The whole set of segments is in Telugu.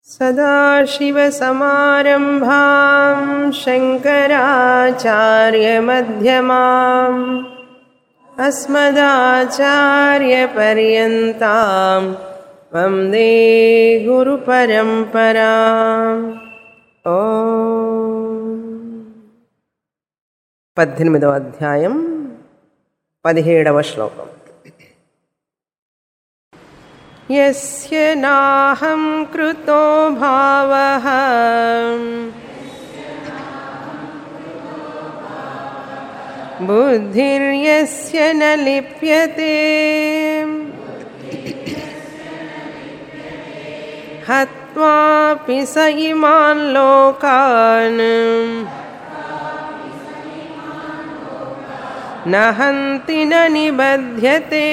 सदाशिवसमारम्भां शङ्कराचार्यमध्यमाम् अस्मदाचार्यपर्यन्तां वन्दे గురుపరంపరాం ఓ పద్దెనిమిదవ అధ్యాయం పదిహేడవ శ్లోకం यस्य नाहं कृतो भावः बुद्धिर्यस्य न लिप्यते हत्वापि स इमान् लोकान् न हन्ति न निबध्यते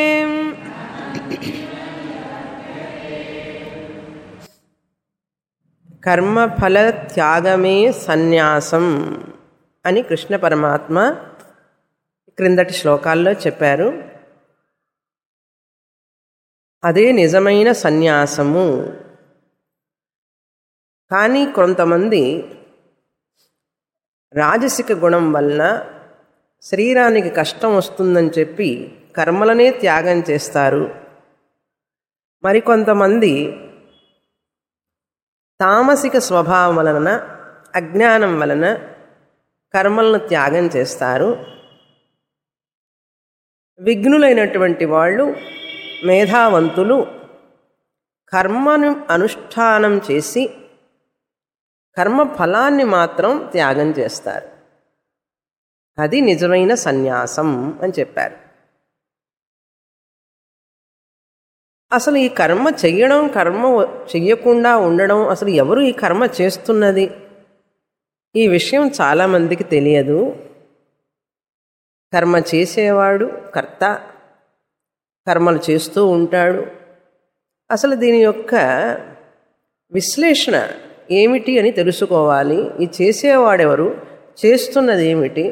కర్మఫల త్యాగమే సన్యాసం అని కృష్ణ పరమాత్మ క్రిందటి శ్లోకాల్లో చెప్పారు అదే నిజమైన సన్యాసము కానీ కొంతమంది రాజసిక గుణం వలన శరీరానికి కష్టం వస్తుందని చెప్పి కర్మలనే త్యాగం చేస్తారు మరికొంతమంది తామసిక స్వభావం వలన అజ్ఞానం వలన కర్మలను త్యాగం చేస్తారు విఘ్నులైనటువంటి వాళ్ళు మేధావంతులు కర్మను అనుష్ఠానం చేసి కర్మ ఫలాన్ని మాత్రం త్యాగం చేస్తారు అది నిజమైన సన్యాసం అని చెప్పారు అసలు ఈ కర్మ చెయ్యడం కర్మ చెయ్యకుండా ఉండడం అసలు ఎవరు ఈ కర్మ చేస్తున్నది ఈ విషయం చాలామందికి తెలియదు కర్మ చేసేవాడు కర్త కర్మలు చేస్తూ ఉంటాడు అసలు దీని యొక్క విశ్లేషణ ఏమిటి అని తెలుసుకోవాలి ఈ చేసేవాడెవరు చేస్తున్నది ఏమిటి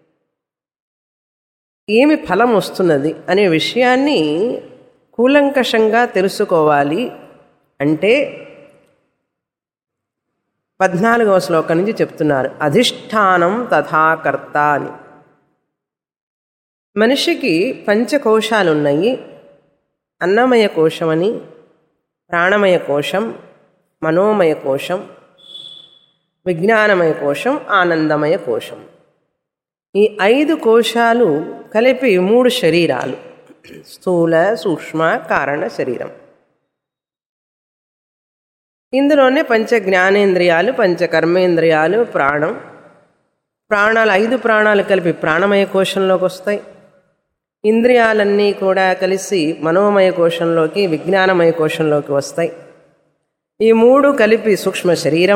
ఏమి ఫలం వస్తున్నది అనే విషయాన్ని కూలంకషంగా తెలుసుకోవాలి అంటే పద్నాలుగవ శ్లోకం నుంచి చెప్తున్నారు అధిష్టానం తథాకర్త అని మనిషికి పంచకోశాలు ఉన్నాయి అన్నమయ కోశమని ప్రాణమయ కోశం మనోమయ కోశం విజ్ఞానమయ కోశం ఆనందమయ కోశం ఈ ఐదు కోశాలు కలిపి మూడు శరీరాలు స్థూల సూక్ష్మ కారణ శరీరం ఇందులోనే పంచ జ్ఞానేంద్రియాలు పంచ కర్మేంద్రియాలు ప్రాణం ప్రాణాలు ఐదు ప్రాణాలు కలిపి ప్రాణమయ కోశంలోకి వస్తాయి ఇంద్రియాలన్నీ కూడా కలిసి మనోమయ కోశంలోకి విజ్ఞానమయ కోశంలోకి వస్తాయి ఈ మూడు కలిపి సూక్ష్మ శరీరం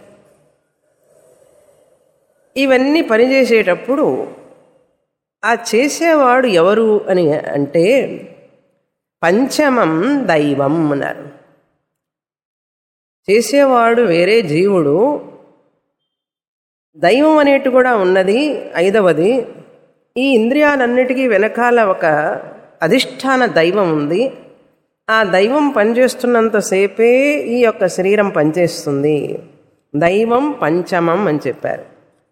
ఇవన్నీ పనిచేసేటప్పుడు ఆ చేసేవాడు ఎవరు అని అంటే పంచమం దైవం అన్నారు చేసేవాడు వేరే జీవుడు దైవం అనేటి కూడా ఉన్నది ఐదవది ఈ ఇంద్రియాలన్నిటికీ వెనకాల ఒక అధిష్టాన దైవం ఉంది ఆ దైవం పనిచేస్తున్నంతసేపే ఈ యొక్క శరీరం పనిచేస్తుంది దైవం పంచమం అని చెప్పారు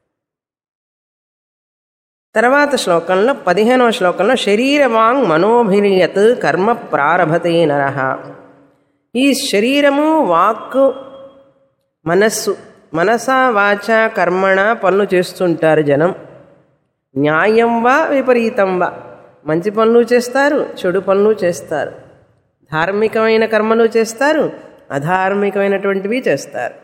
తర్వాత శ్లోకంలో పదిహేనవ శ్లోకంలో శరీరవాంగ్ మనోభిరియత్ కర్మ ప్రారభతే నర ఈ శరీరము వాక్కు మనస్సు మనసా వాచ కర్మణ పనులు చేస్తుంటారు జనం న్యాయం వా విపరీతం వా మంచి పనులు చేస్తారు చెడు పనులు చేస్తారు ధార్మికమైన కర్మలు చేస్తారు అధార్మికమైనటువంటివి చేస్తారు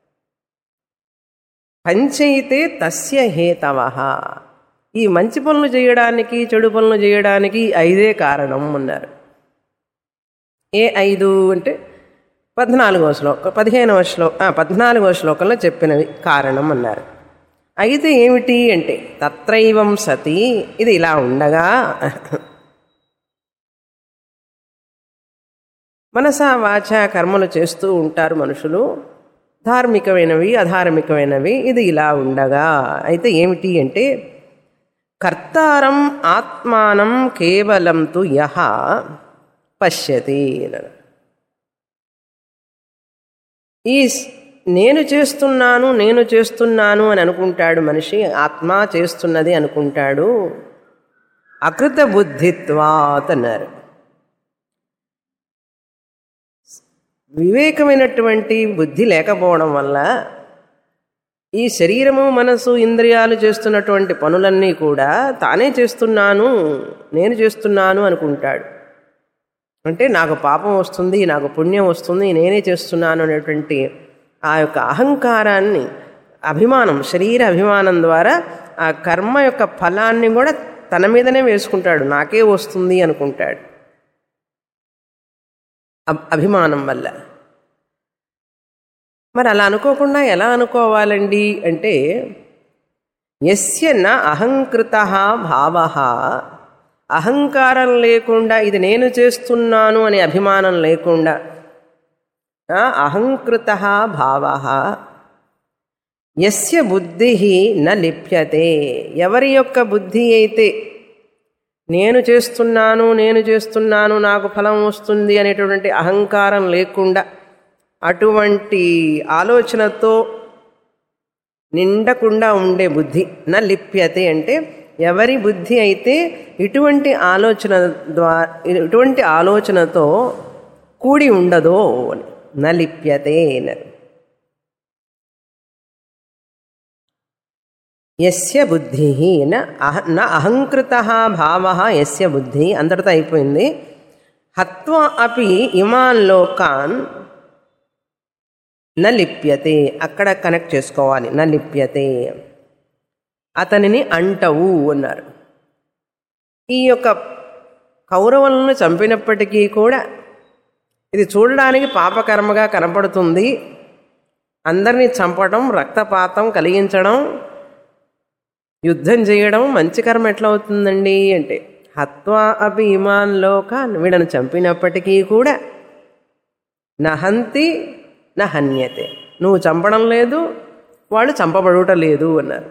పంచయితే తస్య హేతవ ఈ మంచి పనులు చేయడానికి చెడు పనులు చేయడానికి ఐదే కారణం అన్నారు ఏ ఐదు అంటే పద్నాలుగవ శ్లోకం పదిహేనవ శ్లోక పద్నాలుగవ శ్లోకంలో చెప్పినవి కారణం అన్నారు అయితే ఏమిటి అంటే తత్రైవం సతి ఇది ఇలా ఉండగా మనసా వాచ కర్మలు చేస్తూ ఉంటారు మనుషులు ధార్మికమైనవి అధార్మికమైనవి ఇది ఇలా ఉండగా అయితే ఏమిటి అంటే కర్తారం ఆత్మానం కేవలం తు యహ పశ్యతి ఈ స్- నేను చేస్తున్నాను నేను చేస్తున్నాను అని అనుకుంటాడు మనిషి ఆత్మ చేస్తున్నది అనుకుంటాడు అకృత బుద్ధిత్వాత్ అన్నారు వివేకమైనటువంటి బుద్ధి లేకపోవడం వల్ల ఈ శరీరము మనసు ఇంద్రియాలు చేస్తున్నటువంటి పనులన్నీ కూడా తానే చేస్తున్నాను నేను చేస్తున్నాను అనుకుంటాడు అంటే నాకు పాపం వస్తుంది నాకు పుణ్యం వస్తుంది నేనే చేస్తున్నాను అనేటువంటి ఆ యొక్క అహంకారాన్ని అభిమానం శరీర అభిమానం ద్వారా ఆ కర్మ యొక్క ఫలాన్ని కూడా తన మీదనే వేసుకుంటాడు నాకే వస్తుంది అనుకుంటాడు అబ్- అభిమానం వల్ల మరి అలా అనుకోకుండా ఎలా అనుకోవాలండి అంటే ఎస్య న అహంకృత భావ అహంకారం లేకుండా ఇది నేను చేస్తున్నాను అనే అభిమానం లేకుండా ఆ, అహంకృత భావ ఎస్య బుద్ధి న లిప్యతే ఎవరి యొక్క బుద్ధి అయితే నేను చేస్తున్నాను నేను చేస్తున్నాను నాకు ఫలం వస్తుంది అనేటువంటి అహంకారం లేకుండా అటువంటి ఆలోచనతో నిండకుండా ఉండే బుద్ధి న లిప్యతే అంటే ఎవరి బుద్ధి అయితే ఇటువంటి ఆలోచన ద్వారా ఇటువంటి ఆలోచనతో కూడి ఉండదో అని న లిప్యతే అన్నారు యస్య బుద్ధి న అహ న అహంకృత భావ యస్య బుద్ధి అంతటితో అయిపోయింది హత్వ అపి ఇమాన్ లోకాన్ న లిప్యతే అక్కడ కనెక్ట్ చేసుకోవాలి న లిప్యతే అతనిని అంటవు అన్నారు ఈ యొక్క కౌరవులను చంపినప్పటికీ కూడా ఇది చూడడానికి పాపకర్మగా కనపడుతుంది అందరినీ చంపడం రక్తపాతం కలిగించడం యుద్ధం చేయడం మంచి కర్మ ఎట్లా అవుతుందండి అంటే హత్వా అపి ఇమాన్ లోకాన్ వీడను చంపినప్పటికీ కూడా నహంతి నహన్యతే నువ్వు చంపడం లేదు వాళ్ళు చంపబడుట లేదు అన్నారు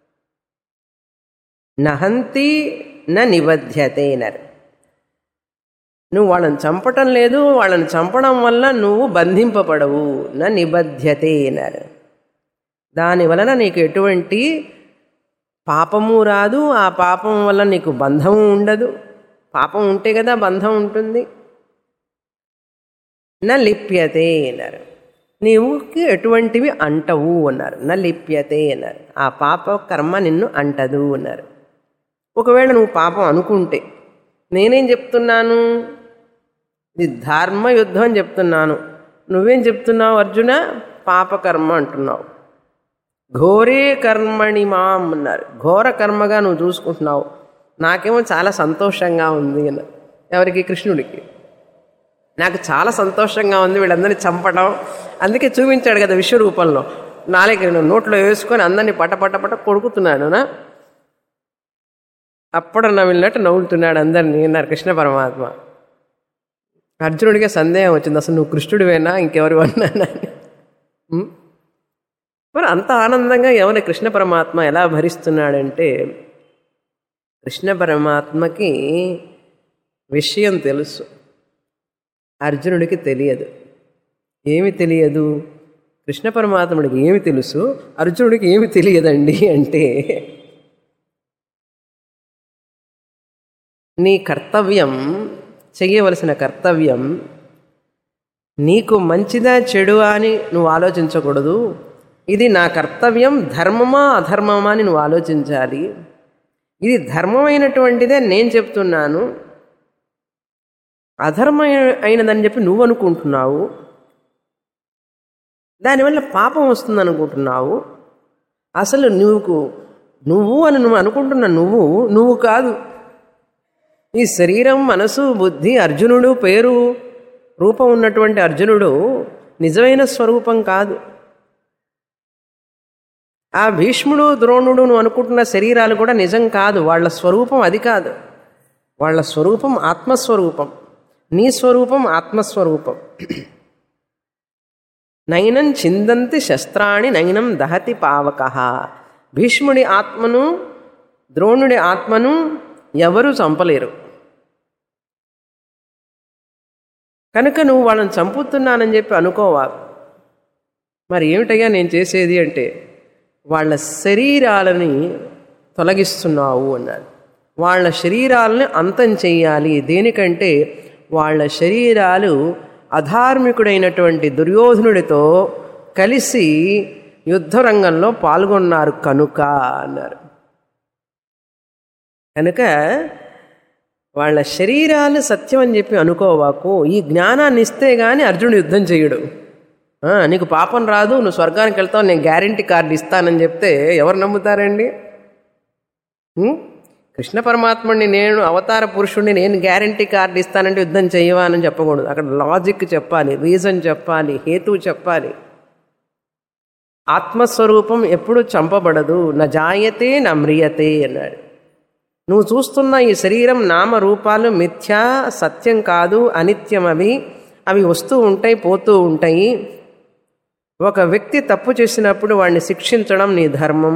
నహంతి న నిబధ్యతే అన్నారు నువ్వు వాళ్ళని చంపటం లేదు వాళ్ళని చంపడం వల్ల నువ్వు బంధింపబడవు నా నిబధ్యతే అన్నారు దాని వలన నీకు ఎటువంటి పాపము రాదు ఆ పాపం వల్ల నీకు బంధము ఉండదు పాపం ఉంటే కదా బంధం ఉంటుంది న లిప్యతే అన్నారు నీవుకి ఎటువంటివి అంటవు అన్నారు న లిప్యతే అన్నారు ఆ పాప కర్మ నిన్ను అంటదు అన్నారు ఒకవేళ నువ్వు పాపం అనుకుంటే నేనేం చెప్తున్నాను ఇది ధర్మ యుద్ధం అని చెప్తున్నాను నువ్వేం చెప్తున్నావు అర్జున పాపకర్మ అంటున్నావు ఘోరే కర్మణి మాం అన్నారు ఘోర కర్మగా నువ్వు చూసుకుంటున్నావు నాకేమో చాలా సంతోషంగా ఉంది అన్న ఎవరికి కృష్ణుడికి నాకు చాలా సంతోషంగా ఉంది వీళ్ళందరినీ చంపడం అందుకే చూపించాడు కదా విశ్వరూపంలో నాలుగు నోట్లో వేసుకొని అందరినీ పట పట పట కొడుకుతున్నాడునా అప్పుడు నవ్వినట్టు నవ్వుతున్నాడు అందరినీ అన్నారు కృష్ణ పరమాత్మ అర్జునుడికే సందేహం వచ్చింది అసలు నువ్వు కృష్ణుడివేనా ఇంకెవరు అన్నానని ఉం? మరి అంత ఆనందంగా ఎవరి కృష్ణ పరమాత్మ ఎలా భరిస్తున్నాడంటే కృష్ణ పరమాత్మకి విషయం తెలుసు అర్జునుడికి తెలియదు ఏమి తెలియదు కృష్ణ పరమాత్ముడికి ఏమి తెలుసు అర్జునుడికి ఏమి తెలియదండి అంటే నీ కర్తవ్యం చెయ్యవలసిన కర్తవ్యం నీకు మంచిదా చెడువా అని నువ్వు ఆలోచించకూడదు ఇది నా కర్తవ్యం ధర్మమా అధర్మమా అని నువ్వు ఆలోచించాలి ఇది ధర్మమైనటువంటిదే నేను చెప్తున్నాను అధర్మ అయినదని చెప్పి నువ్వు అనుకుంటున్నావు దానివల్ల పాపం వస్తుంది అనుకుంటున్నావు అసలు నువ్వు నువ్వు అని నువ్వు అనుకుంటున్న నువ్వు నువ్వు కాదు ఈ శరీరం మనసు బుద్ధి అర్జునుడు పేరు రూపం ఉన్నటువంటి అర్జునుడు నిజమైన స్వరూపం కాదు ఆ భీష్ముడు ద్రోణుడు నువ్వు అనుకుంటున్న శరీరాలు కూడా నిజం కాదు వాళ్ళ స్వరూపం అది కాదు వాళ్ళ స్వరూపం ఆత్మస్వరూపం నీ స్వరూపం ఆత్మస్వరూపం నయనం చిందంతి శస్త్రాణి నయనం దహతి పావక భీష్ముడి ఆత్మను ద్రోణుడి ఆత్మను ఎవరు చంపలేరు కనుక నువ్వు వాళ్ళని చంపుతున్నానని చెప్పి అనుకోవాలి మరి ఏమిటయ్యా నేను చేసేది అంటే వాళ్ళ శరీరాలని తొలగిస్తున్నావు అన్నాడు వాళ్ళ శరీరాలని అంతం చెయ్యాలి దేనికంటే వాళ్ళ శరీరాలు అధార్మికుడైనటువంటి దుర్యోధనుడితో కలిసి యుద్ధ రంగంలో పాల్గొన్నారు కనుక అన్నారు కనుక వాళ్ళ శరీరాలు సత్యం అని చెప్పి అనుకోవాకు ఈ జ్ఞానాన్ని ఇస్తే గాని అర్జునుడు యుద్ధం చేయడు ఆ, నీకు పాపం రాదు నువ్వు స్వర్గానికి వెళ్తావు నేను గ్యారంటీ కార్డు ఇస్తానని చెప్తే ఎవరు నమ్ముతారండి ఉం? కృష్ణ పరమాత్ముడిని నేను అవతార పురుషుడిని నేను గ్యారంటీ కార్డు ఇస్తానంటే యుద్ధం చేయవా అని చెప్పకూడదు అక్కడ లాజిక్ చెప్పాలి రీజన్ చెప్పాలి హేతువు చెప్పాలి ఆత్మస్వరూపం ఎప్పుడు చంపబడదు నా జాయతే నా మ్రియతే అన్నాడు నువ్వు చూస్తున్న ఈ శరీరం నామరూపాలు మిథ్యా సత్యం కాదు అనిత్యం అవి అవి వస్తూ ఉంటాయి పోతూ ఉంటాయి ఒక వ్యక్తి తప్పు చేసినప్పుడు వాడిని శిక్షించడం నీ ధర్మం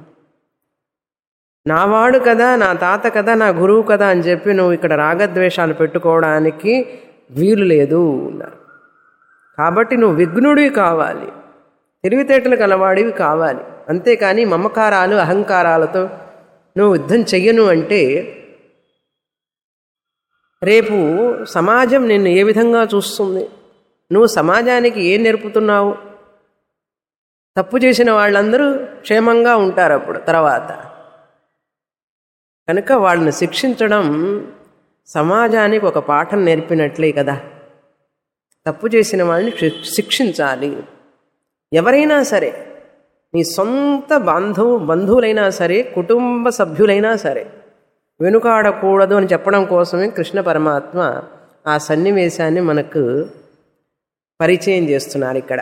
నావాడు కదా నా తాత కదా నా గురువు కదా అని చెప్పి నువ్వు ఇక్కడ రాగద్వేషాలు పెట్టుకోవడానికి వీలు లేదు అన్నారు కాబట్టి నువ్వు విఘ్నుడివి కావాలి తెలివితేటలు కలవాడివి కావాలి అంతేకాని మమకారాలు అహంకారాలతో నువ్వు యుద్ధం చెయ్యను అంటే రేపు సమాజం నిన్ను ఏ విధంగా చూస్తుంది నువ్వు సమాజానికి ఏం నేర్పుతున్నావు తప్పు చేసిన వాళ్ళందరూ క్షేమంగా ఉంటారు అప్పుడు తర్వాత కనుక వాళ్ళని శిక్షించడం సమాజానికి ఒక పాఠం నేర్పినట్లే కదా తప్పు చేసిన వాళ్ళని శి- శిక్షించాలి ఎవరైనా సరే నీ సొంత బంధువు బంధువులైనా సరే కుటుంబ సభ్యులైనా సరే వెనుకాడకూడదు అని చెప్పడం కోసమే కృష్ణ పరమాత్మ ఆ సన్నివేశాన్ని మనకు పరిచయం చేస్తున్నారు ఇక్కడ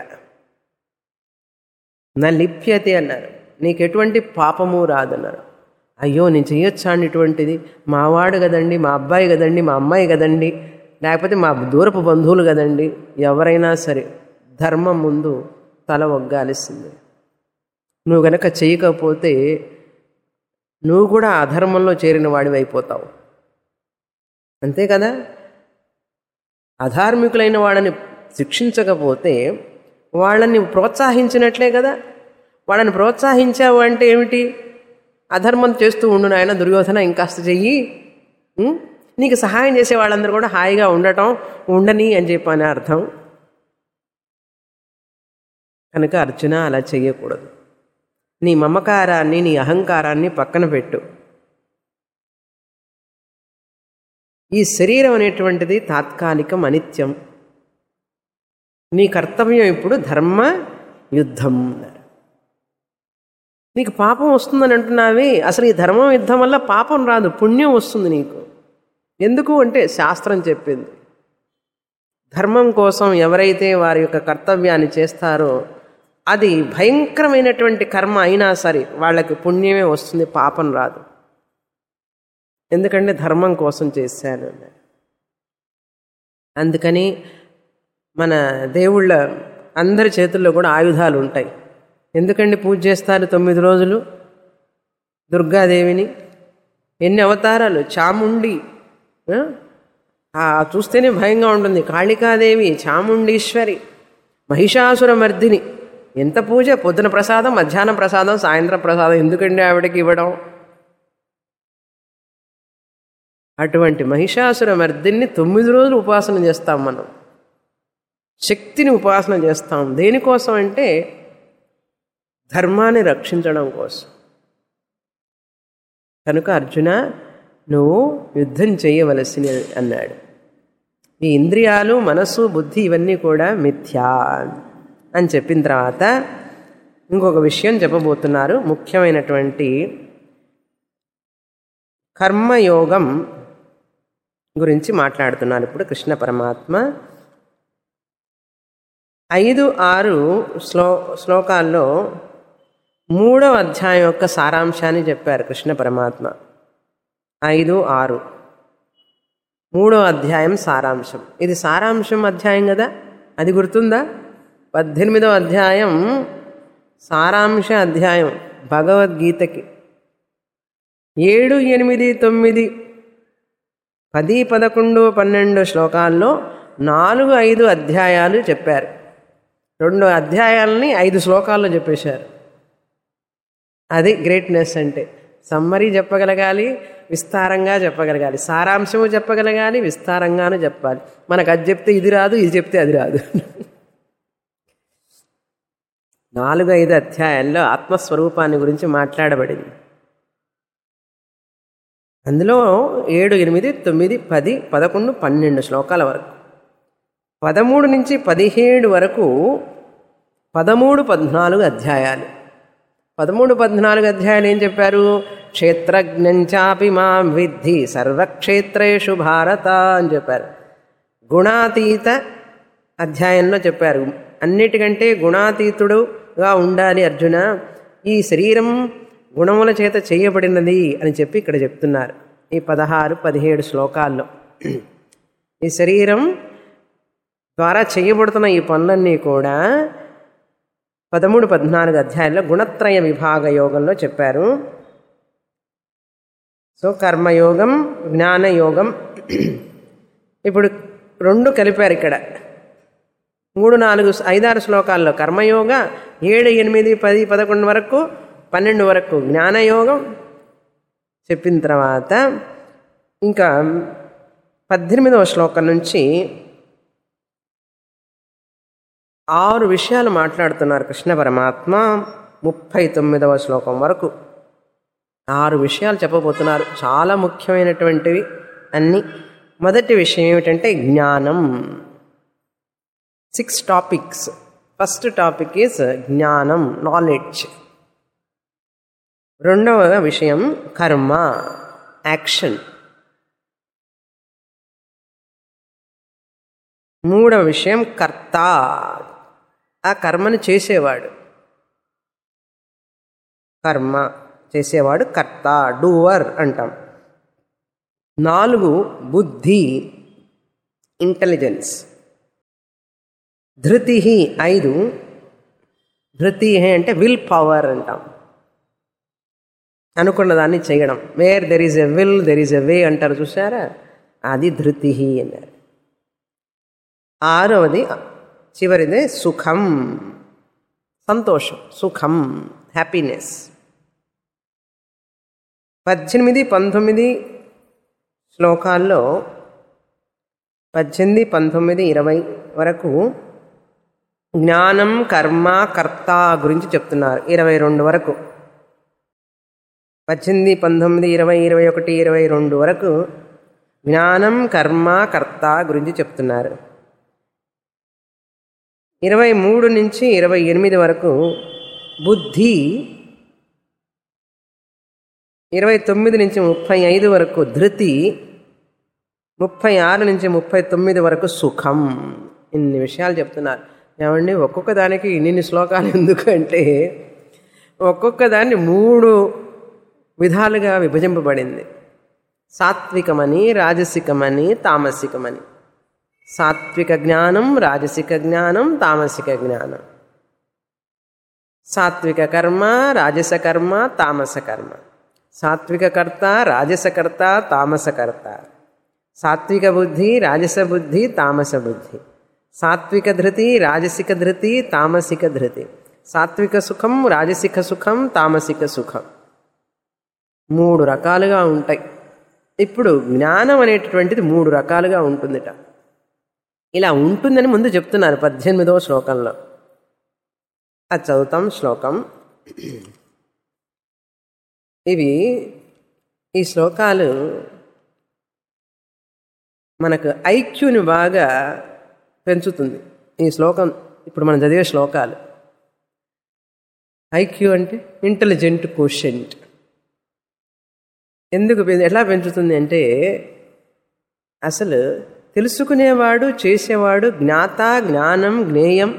నా లిప్యతే అన్నారు నీకు ఎటువంటి పాపము రాదన్నారు అయ్యో నేను చెయ్యొచ్చా అండి ఇటువంటిది మావాడు కదండి మా అబ్బాయి కదండి మా అమ్మాయి కదండి లేకపోతే మా దూరపు బంధువులు కదండి ఎవరైనా సరే ధర్మం ముందు తల ఒగ్గాల్సిందే నువ్వు గనక చేయకపోతే నువ్వు కూడా అధర్మంలో చేరిన వాడివి అయిపోతావు అంతే కదా అధార్మికులైన వాళ్ళని శిక్షించకపోతే వాళ్ళని ప్రోత్సహించినట్లే కదా వాళ్ళని ప్రోత్సహించావు అంటే ఏమిటి అధర్మం చేస్తూ ఉండు నాయన దుర్యోధన ఇంకాస్త చెయ్యి ఉం? నీకు సహాయం చేసే వాళ్ళందరూ కూడా హాయిగా ఉండటం ఉండని అని చెప్పని అర్థం కనుక అర్జున అలా చెయ్యకూడదు నీ మమకారాన్ని నీ అహంకారాన్ని పక్కన పెట్టు ఈ శరీరం అనేటువంటిది తాత్కాలికం అనిత్యం నీ కర్తవ్యం ఇప్పుడు ధర్మ యుద్ధం అన్నారు నీకు పాపం వస్తుందని అంటున్నావి అసలు ఈ ధర్మం యుద్ధం వల్ల పాపం రాదు పుణ్యం వస్తుంది నీకు ఎందుకు అంటే శాస్త్రం చెప్పింది ధర్మం కోసం ఎవరైతే వారి యొక్క కర్తవ్యాన్ని చేస్తారో అది భయంకరమైనటువంటి కర్మ అయినా సరే వాళ్ళకి పుణ్యమే వస్తుంది పాపం రాదు ఎందుకంటే ధర్మం కోసం చేశాను అన్నారు. అందుకని మన దేవుళ్ళ అందరి చేతుల్లో కూడా ఆయుధాలు ఉంటాయి ఎందుకండి పూజ చేస్తారు తొమ్మిది రోజులు దుర్గాదేవిని ఎన్ని అవతారాలు చాముండి ఆ? ఆ చూస్తేనే భయంగా ఉంటుంది కాళికాదేవి చాముండీశ్వరి మహిషాసుర మర్దిని ఎంత పూజ పొద్దున ప్రసాదం మధ్యాహ్నం ప్రసాదం సాయంత్రం ప్రసాదం ఎందుకండి ఆవిడకి ఇవ్వడం అటువంటి మహిషాసుర మర్దిని తొమ్మిది రోజులు ఉపాసన చేస్తాం మనం శక్తిని ఉపాసన చేస్తాం దేనికోసం అంటే ధర్మాన్ని రక్షించడం కోసం కనుక అర్జున నువ్వు యుద్ధం చేయవలసిన అన్నాడు ఈ ఇంద్రియాలు మనసు బుద్ధి ఇవన్నీ కూడా మిథ్యా అని చెప్పిన తర్వాత ఇంకొక విషయం చెప్పబోతున్నారు ముఖ్యమైనటువంటి కర్మయోగం గురించి మాట్లాడుతున్నారు ఇప్పుడు కృష్ణ పరమాత్మ ఐదు ఆరు శ్లో శ్లోకాల్లో మూడవ అధ్యాయం యొక్క సారాంశాన్ని చెప్పారు కృష్ణ పరమాత్మ ఐదు ఆరు మూడవ అధ్యాయం సారాంశం ఇది సారాంశం అధ్యాయం కదా అది గుర్తుందా పద్దెనిమిదవ అధ్యాయం సారాంశ అధ్యాయం భగవద్గీతకి ఏడు ఎనిమిది తొమ్మిది పది పదకొండు పన్నెండు శ్లోకాల్లో నాలుగు ఐదు అధ్యాయాలు చెప్పారు రెండు అధ్యాయాలని ఐదు శ్లోకాల్లో చెప్పేశారు అది గ్రేట్నెస్ అంటే సమ్మరీ చెప్పగలగాలి విస్తారంగా చెప్పగలగాలి సారాంశము చెప్పగలగాలి విస్తారంగాను చెప్పాలి మనకు అది చెప్తే ఇది రాదు ఇది చెప్తే అది రాదు నాలుగు ఐదు అధ్యాయాల్లో ఆత్మస్వరూపాన్ని గురించి మాట్లాడబడింది అందులో ఏడు ఎనిమిది తొమ్మిది పది పదకొండు పన్నెండు శ్లోకాల వరకు పదమూడు నుంచి పదిహేడు వరకు పదమూడు పద్నాలుగు అధ్యాయాలు పదమూడు పద్నాలుగు అధ్యాయాలు ఏం చెప్పారు క్షేత్రజ్ఞంచాపి మాం విద్ధి సర్వక్షేత్రేషు భారత అని చెప్పారు గుణాతీత అధ్యాయంలో చెప్పారు అన్నిటికంటే గుణాతీతుడుగా ఉండాలి అర్జున ఈ శరీరం గుణముల చేత చేయబడినది అని చెప్పి ఇక్కడ చెప్తున్నారు ఈ పదహారు పదిహేడు శ్లోకాల్లో ఈ శరీరం ద్వారా చేయబడుతున్న ఈ పనులన్నీ కూడా పదమూడు పద్నాలుగు అధ్యాయంలో గుణత్రయ విభాగ యోగంలో చెప్పారు సో కర్మయోగం జ్ఞానయోగం ఇప్పుడు రెండు కలిపారు ఇక్కడ మూడు నాలుగు ఐదారు శ్లోకాల్లో కర్మయోగ ఏడు ఎనిమిది పది పదకొండు వరకు పన్నెండు వరకు జ్ఞానయోగం చెప్పిన తర్వాత ఇంకా పద్దెనిమిదవ శ్లోకం నుంచి ఆరు విషయాలు మాట్లాడుతున్నారు కృష్ణ పరమాత్మ ముప్పై తొమ్మిదవ శ్లోకం వరకు ఆరు విషయాలు చెప్పబోతున్నారు చాలా ముఖ్యమైనటువంటివి అన్ని మొదటి విషయం ఏమిటంటే జ్ఞానం six topics first topic is జ్ఞానం నాలెడ్జ్ రెండవ విషయం కర్మ యాక్షన్ మూడవ విషయం కర్త ఆ కర్మను చేసేవాడు కర్మ చేసేవాడు కర్త డూవర్ అంటాం నాలుగు బుద్ధి ఇంటెలిజెన్స్ ధృతి ఐదు ధృతి అంటే విల్ పవర్ అంటాం అనుకున్న దాన్ని చేయడం where there is a will there is a way అంటారు చూసారా అది ధృతి అన్నారు ఆరవది చివరిది సుఖం సంతోషం సుఖం హ్యాపీనెస్ పద్దెనిమిది పంతొమ్మిది శ్లోకాల్లో పద్దెనిమిది పంతొమ్మిది ఇరవై వరకు జ్ఞానం కర్మ కర్త గురించి చెప్తున్నారు ఇరవై రెండు వరకు పద్దెనిమిది పంతొమ్మిది ఇరవై ఇరవై ఒకటి ఇరవై రెండు వరకు జ్ఞానం కర్మ కర్త గురించి చెప్తున్నారు ఇరవై మూడు నుంచి ఇరవై ఎనిమిది వరకు బుద్ధి ఇరవై తొమ్మిది నుంచి ముప్పై ఐదు వరకు ధృతి ముప్పై ఆరు నుంచి ముప్పై తొమ్మిది వరకు సుఖం ఇన్ని విషయాలు చెప్తున్నారు ఏమండి ఒక్కొక్క దానికి ఇన్ని శ్లోకాలు ఎందుకంటే ఒక్కొక్క దాన్ని మూడు విధాలుగా విభజింపబడింది సాత్వికమని రాజసికమని తామసికమని సాత్విక జ్ఞానం రాజసిక జ్ఞానం తామసిక జ్ఞానం సాత్విక కర్మ రాజస కర్మ తామస కర్మ సాత్విక కర్త రాజసకర్త తామసకర్త సాత్విక బుద్ధి రాజస బుద్ధి తామస బుద్ధి సాత్విక ధృతి రాజసిక ధృతి తామసిక ధృతి సాత్విక సుఖం రాజసిక సుఖం తామసిక సుఖం మూడు రకాలుగా ఉంటాయి ఇప్పుడు జ్ఞానం అనేటటువంటిది మూడు రకాలుగా ఉంటుందిట ఇలా ఉంటుందని ముందు చెప్తున్నారు పద్దెనిమిదవ శ్లోకంలో అది చదువుతాం శ్లోకం ఇవి ఈ శ్లోకాలు మనకు ఐక్యూని బాగా పెంచుతుంది ఈ శ్లోకం ఇప్పుడు మనం చదివే శ్లోకాలు ఐక్యూ అంటే ఇంటెలిజెంట్ కోషెంట్ ఎందుకు పె- ఎలా పెంచుతుంది అంటే అసలు తెలుసుకునేవాడు చేసేవాడు జ్ఞాత జ్ఞానం జ్ఞేయం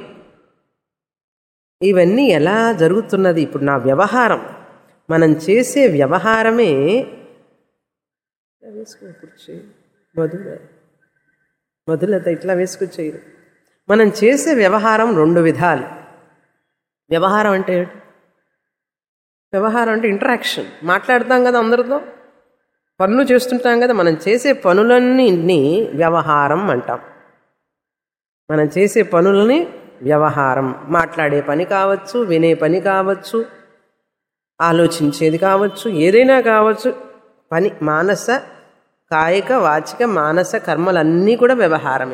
ఇవన్నీ ఎలా జరుగుతున్నది ఇప్పుడు నా వ్యవహారం మనం చేసే వ్యవహారమే వేసుకో కూర్చో మధుర మధులత ఇట్లా వేసుకొచ్చేయరు మనం చేసే వ్యవహారం రెండు విధాలు వ్యవహారం అంటే ఏంటి? వ్యవహారం అంటే ఇంటరాక్షన్ మాట్లాడతాం కదా అందరితో పనులు చేస్తుంటాం కదా మనం చేసే పనులన్నీ వ్యవహారం అంటాం మనం చేసే పనులని వ్యవహారం మాట్లాడే పని కావచ్చు వినే పని కావచ్చు ఆలోచించేది కావచ్చు ఏదైనా కావచ్చు పని మానస కాయిక వాచిక మానస కర్మలన్నీ కూడా వ్యవహారమే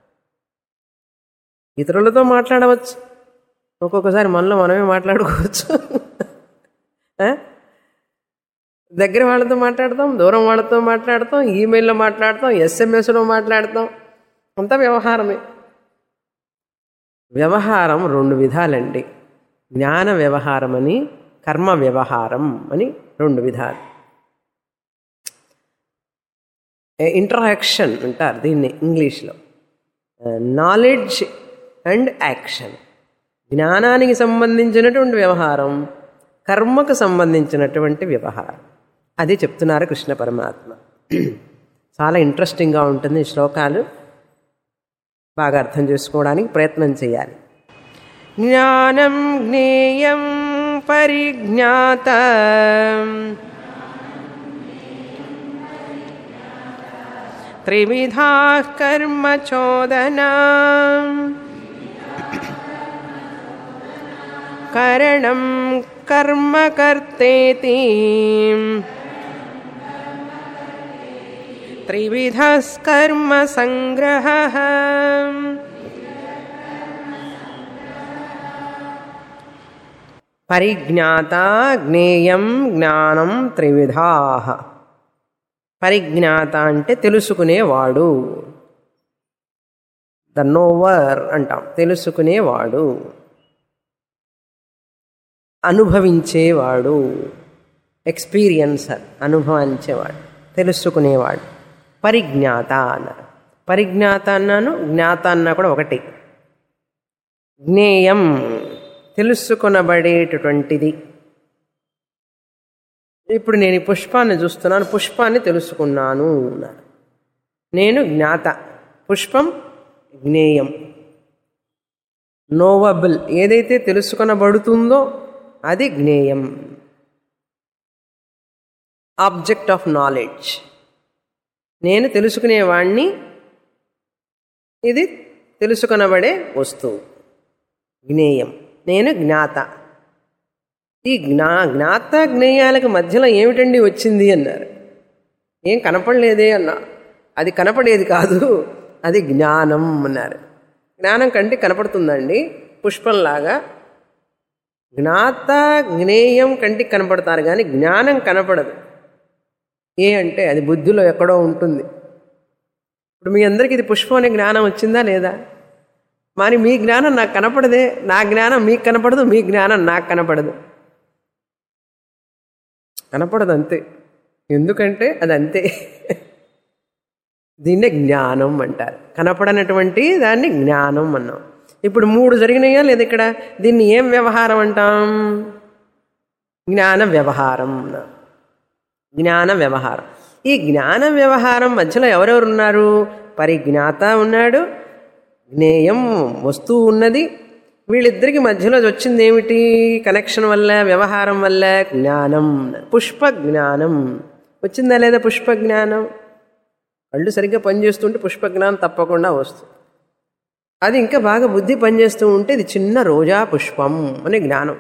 ఇతరులతో మాట్లాడవచ్చు ఒక్కొక్కసారి మనలో మనమే మాట్లాడుకోవచ్చు ఆ? దగ్గర వాళ్ళతో మాట్లాడతాం దూరం వాళ్ళతో మాట్లాడతాం ఈమెయిల్లో మాట్లాడతాం ఎస్ఎంఎస్లో మాట్లాడతాం అంతా వ్యవహారమే వ్యవహారం రెండు విధాలండి జ్ఞాన వ్యవహారం అని కర్మ వ్యవహారం అని రెండు విధాలు ఇంటరాక్షన్ అంటారు దీన్ని ఇంగ్లీష్లో నాలెడ్జ్ అండ్ యాక్షన్ జ్ఞానానికి సంబంధించినటువంటి వ్యవహారం కర్మకు సంబంధించినటువంటి వ్యవహారం అది చెప్తున్నారు కృష్ణ పరమాత్మ చాలా ఇంట్రెస్టింగ్గా ఉంటుంది ఈ శ్లోకాలు బాగా అర్థం చేసుకోవడానికి ప్రయత్నం చేయాలి జ్ఞానం జ్ఞేయం పరిజ్ఞాత త్రివిధా కర్మ చోదనా కరణం కర్మ కర్తేతి త్రివిధ కర్మ సంగ్రహ పరిజ్ఞాత జ్ఞేయం జ్ఞానం త్రివిధా పరిజ్ఞాత అంటే తెలుసుకునేవాడు ద నోవర్ అంటాం తెలుసుకునేవాడు అనుభవించేవాడు ఎక్స్పీరియన్సర్ అనుభవించేవాడు తెలుసుకునేవాడు పరిజ్ఞాత అన్నారు పరిజ్ఞాత అన్నాను జ్ఞాత అన్నా కూడా ఒకటి జ్ఞేయం తెలుసుకొనబడేటటువంటిది ఇప్పుడు నేను ఈ పుష్పాన్ని చూస్తున్నాను పుష్పాన్ని తెలుసుకున్నాను అన్నారు నేను జ్ఞాత పుష్పం జ్ఞేయం నోవబుల్ ఏదైతే తెలుసుకొనబడుతుందో అది జ్ఞేయం ఆబ్జెక్ట్ ఆఫ్ నాలెడ్జ్ నేను తెలుసుకునేవాణ్ణి ఇది తెలుసుకొనబడే వస్తువు జ్ఞేయం నేను జ్ఞాత ఈ జ్ఞా జ్ఞాత జ్ఞేయాలకు మధ్యలో ఏమిటండి వచ్చింది అన్నారు ఏం కనపడలేదే అన్నా అది కనపడేది కాదు అది జ్ఞానం అన్నారు జ్ఞానం కంటే కనపడుతుందండి పుష్పంలాగా జ్ఞాత జ్ఞేయం కంటికి కనపడతారు కానీ జ్ఞానం కనపడదు ఏ అంటే అది బుద్ధిలో ఎక్కడో ఉంటుంది ఇప్పుడు మీ అందరికీ ఇది పుష్పం అనే జ్ఞానం వచ్చిందా లేదా మరి మీ జ్ఞానం నాకు కనపడదే నా జ్ఞానం మీకు కనపడదు మీ జ్ఞానం నాకు కనపడదు కనపడదు అంతే ఎందుకంటే అది అంతే దీన్నే జ్ఞానం అంటారు కనపడనటువంటి దాన్ని జ్ఞానం అన్నాం ఇప్పుడు మూడు జరిగినాయా లేదా ఇక్కడ దీన్ని ఏం వ్యవహారం అంటాం జ్ఞాన వ్యవహారం అన్నాం జ్ఞాన వ్యవహారం ఈ జ్ఞాన వ్యవహారం మధ్యలో ఎవరెవరు ఉన్నారు పరిజ్ఞాత ఉన్నాడు జ్ఞేయం వస్తువు ఉన్నది వీళ్ళిద్దరికి మధ్యలో వచ్చింది ఏమిటి కనెక్షన్ వల్ల వ్యవహారం వల్ల జ్ఞానం పుష్ప జ్ఞానం వచ్చిందా లేదా పుష్ప జ్ఞానం కళ్ళు సరిగ్గా పనిచేస్తుంటే పుష్ప జ్ఞానం తప్పకుండా వస్తుంది అది ఇంకా బాగా బుద్ధి పనిచేస్తూ ఉంటే ఇది చిన్న రోజా పుష్పం అనే జ్ఞానం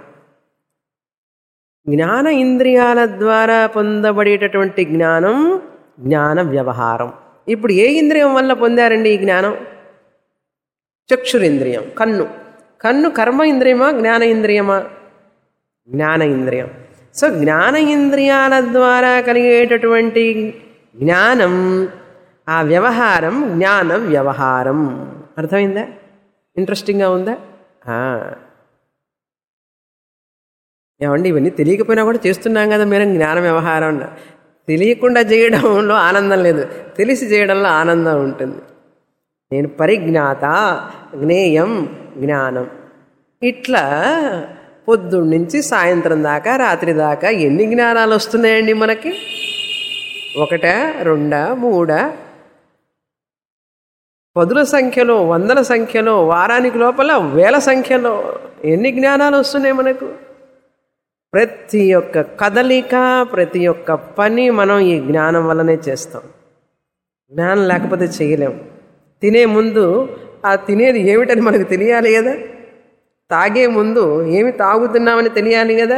జ్ఞాన ఇంద్రియాల ద్వారా పొందబడేటటువంటి జ్ఞానం జ్ఞాన వ్యవహారం ఇప్పుడు ఏ ఇంద్రియం వల్ల పొందారండి ఈ జ్ఞానం చక్షురింద్రియం కన్ను కన్ను కర్మ ఇంద్రియమా జ్ఞాన ఇంద్రియమా జ్ఞాన ఇంద్రియం సో జ్ఞాన ఇంద్రియాల ద్వారా కలిగేటటువంటి జ్ఞానం ఆ వ్యవహారం జ్ఞాన వ్యవహారం అర్థమైందా ఇంట్రెస్టింగ్గా ఉందా ఆ. ఏమండి ఇవన్నీ తెలియకపోయినా కూడా చేస్తున్నాం కదా మీరు జ్ఞాన వ్యవహారం అన్న తెలియకుండా చేయడంలో ఆనందం లేదు తెలిసి చేయడంలో ఆనందం ఉంటుంది నేను పరిజ్ఞాత జ్ఞేయం జ్ఞానం ఇట్లా పొద్దున్న నుంచి సాయంత్రం దాకా రాత్రి దాకా ఎన్ని జ్ఞానాలు వస్తున్నాయండి మనకి ఒకట రెండా మూడా పదుల సంఖ్యలో వందల సంఖ్యలో వారానికి లోపల వేల సంఖ్యలో ఎన్ని జ్ఞానాలు వస్తున్నాయి మనకు ప్రతి ఒక్క కదలిక ప్రతి ఒక్క పని మనం ఈ జ్ఞానం వల్లనే చేస్తాం జ్ఞానం లేకపోతే చేయలేం తినే ముందు ఆ తినేది ఏమిటని మనకు తెలియాలి కదా తాగే ముందు ఏమి తాగుతున్నామని తెలియాలి కదా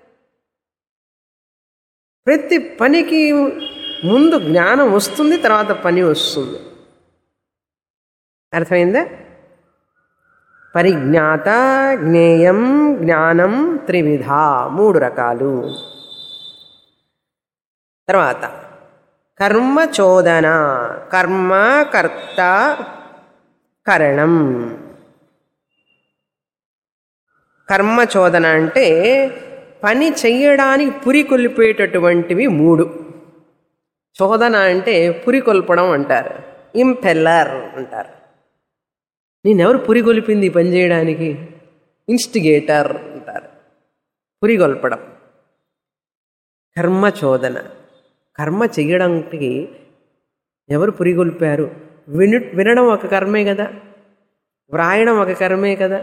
ప్రతి పనికి ముందు జ్ఞానం వస్తుంది తర్వాత పని వస్తుంది అర్థమైందా పరిజ్ఞాత జ్ఞేయం జ్ఞానం త్రివిధ మూడు రకాలు తర్వాత కర్మ చోదన కర్మ కర్త కరణం కర్మ చోదన అంటే పని చెయ్యడానికి పురికొల్పేటటువంటివి మూడు చోదన అంటే పురికొల్పడం అంటారు ఇంపెల్లర్ అంటారు నేనెవరు పురికొల్పింది ఈ పని చేయడానికి ఇన్స్టిగేటర్ అంటారు పురిగొల్పడం కర్మ చోదన కర్మ చెయ్యడానికి ఎవరు పురిగొల్పారు విను వినడం ఒక కర్మే కదా వ్రాయడం ఒక కర్మే కదా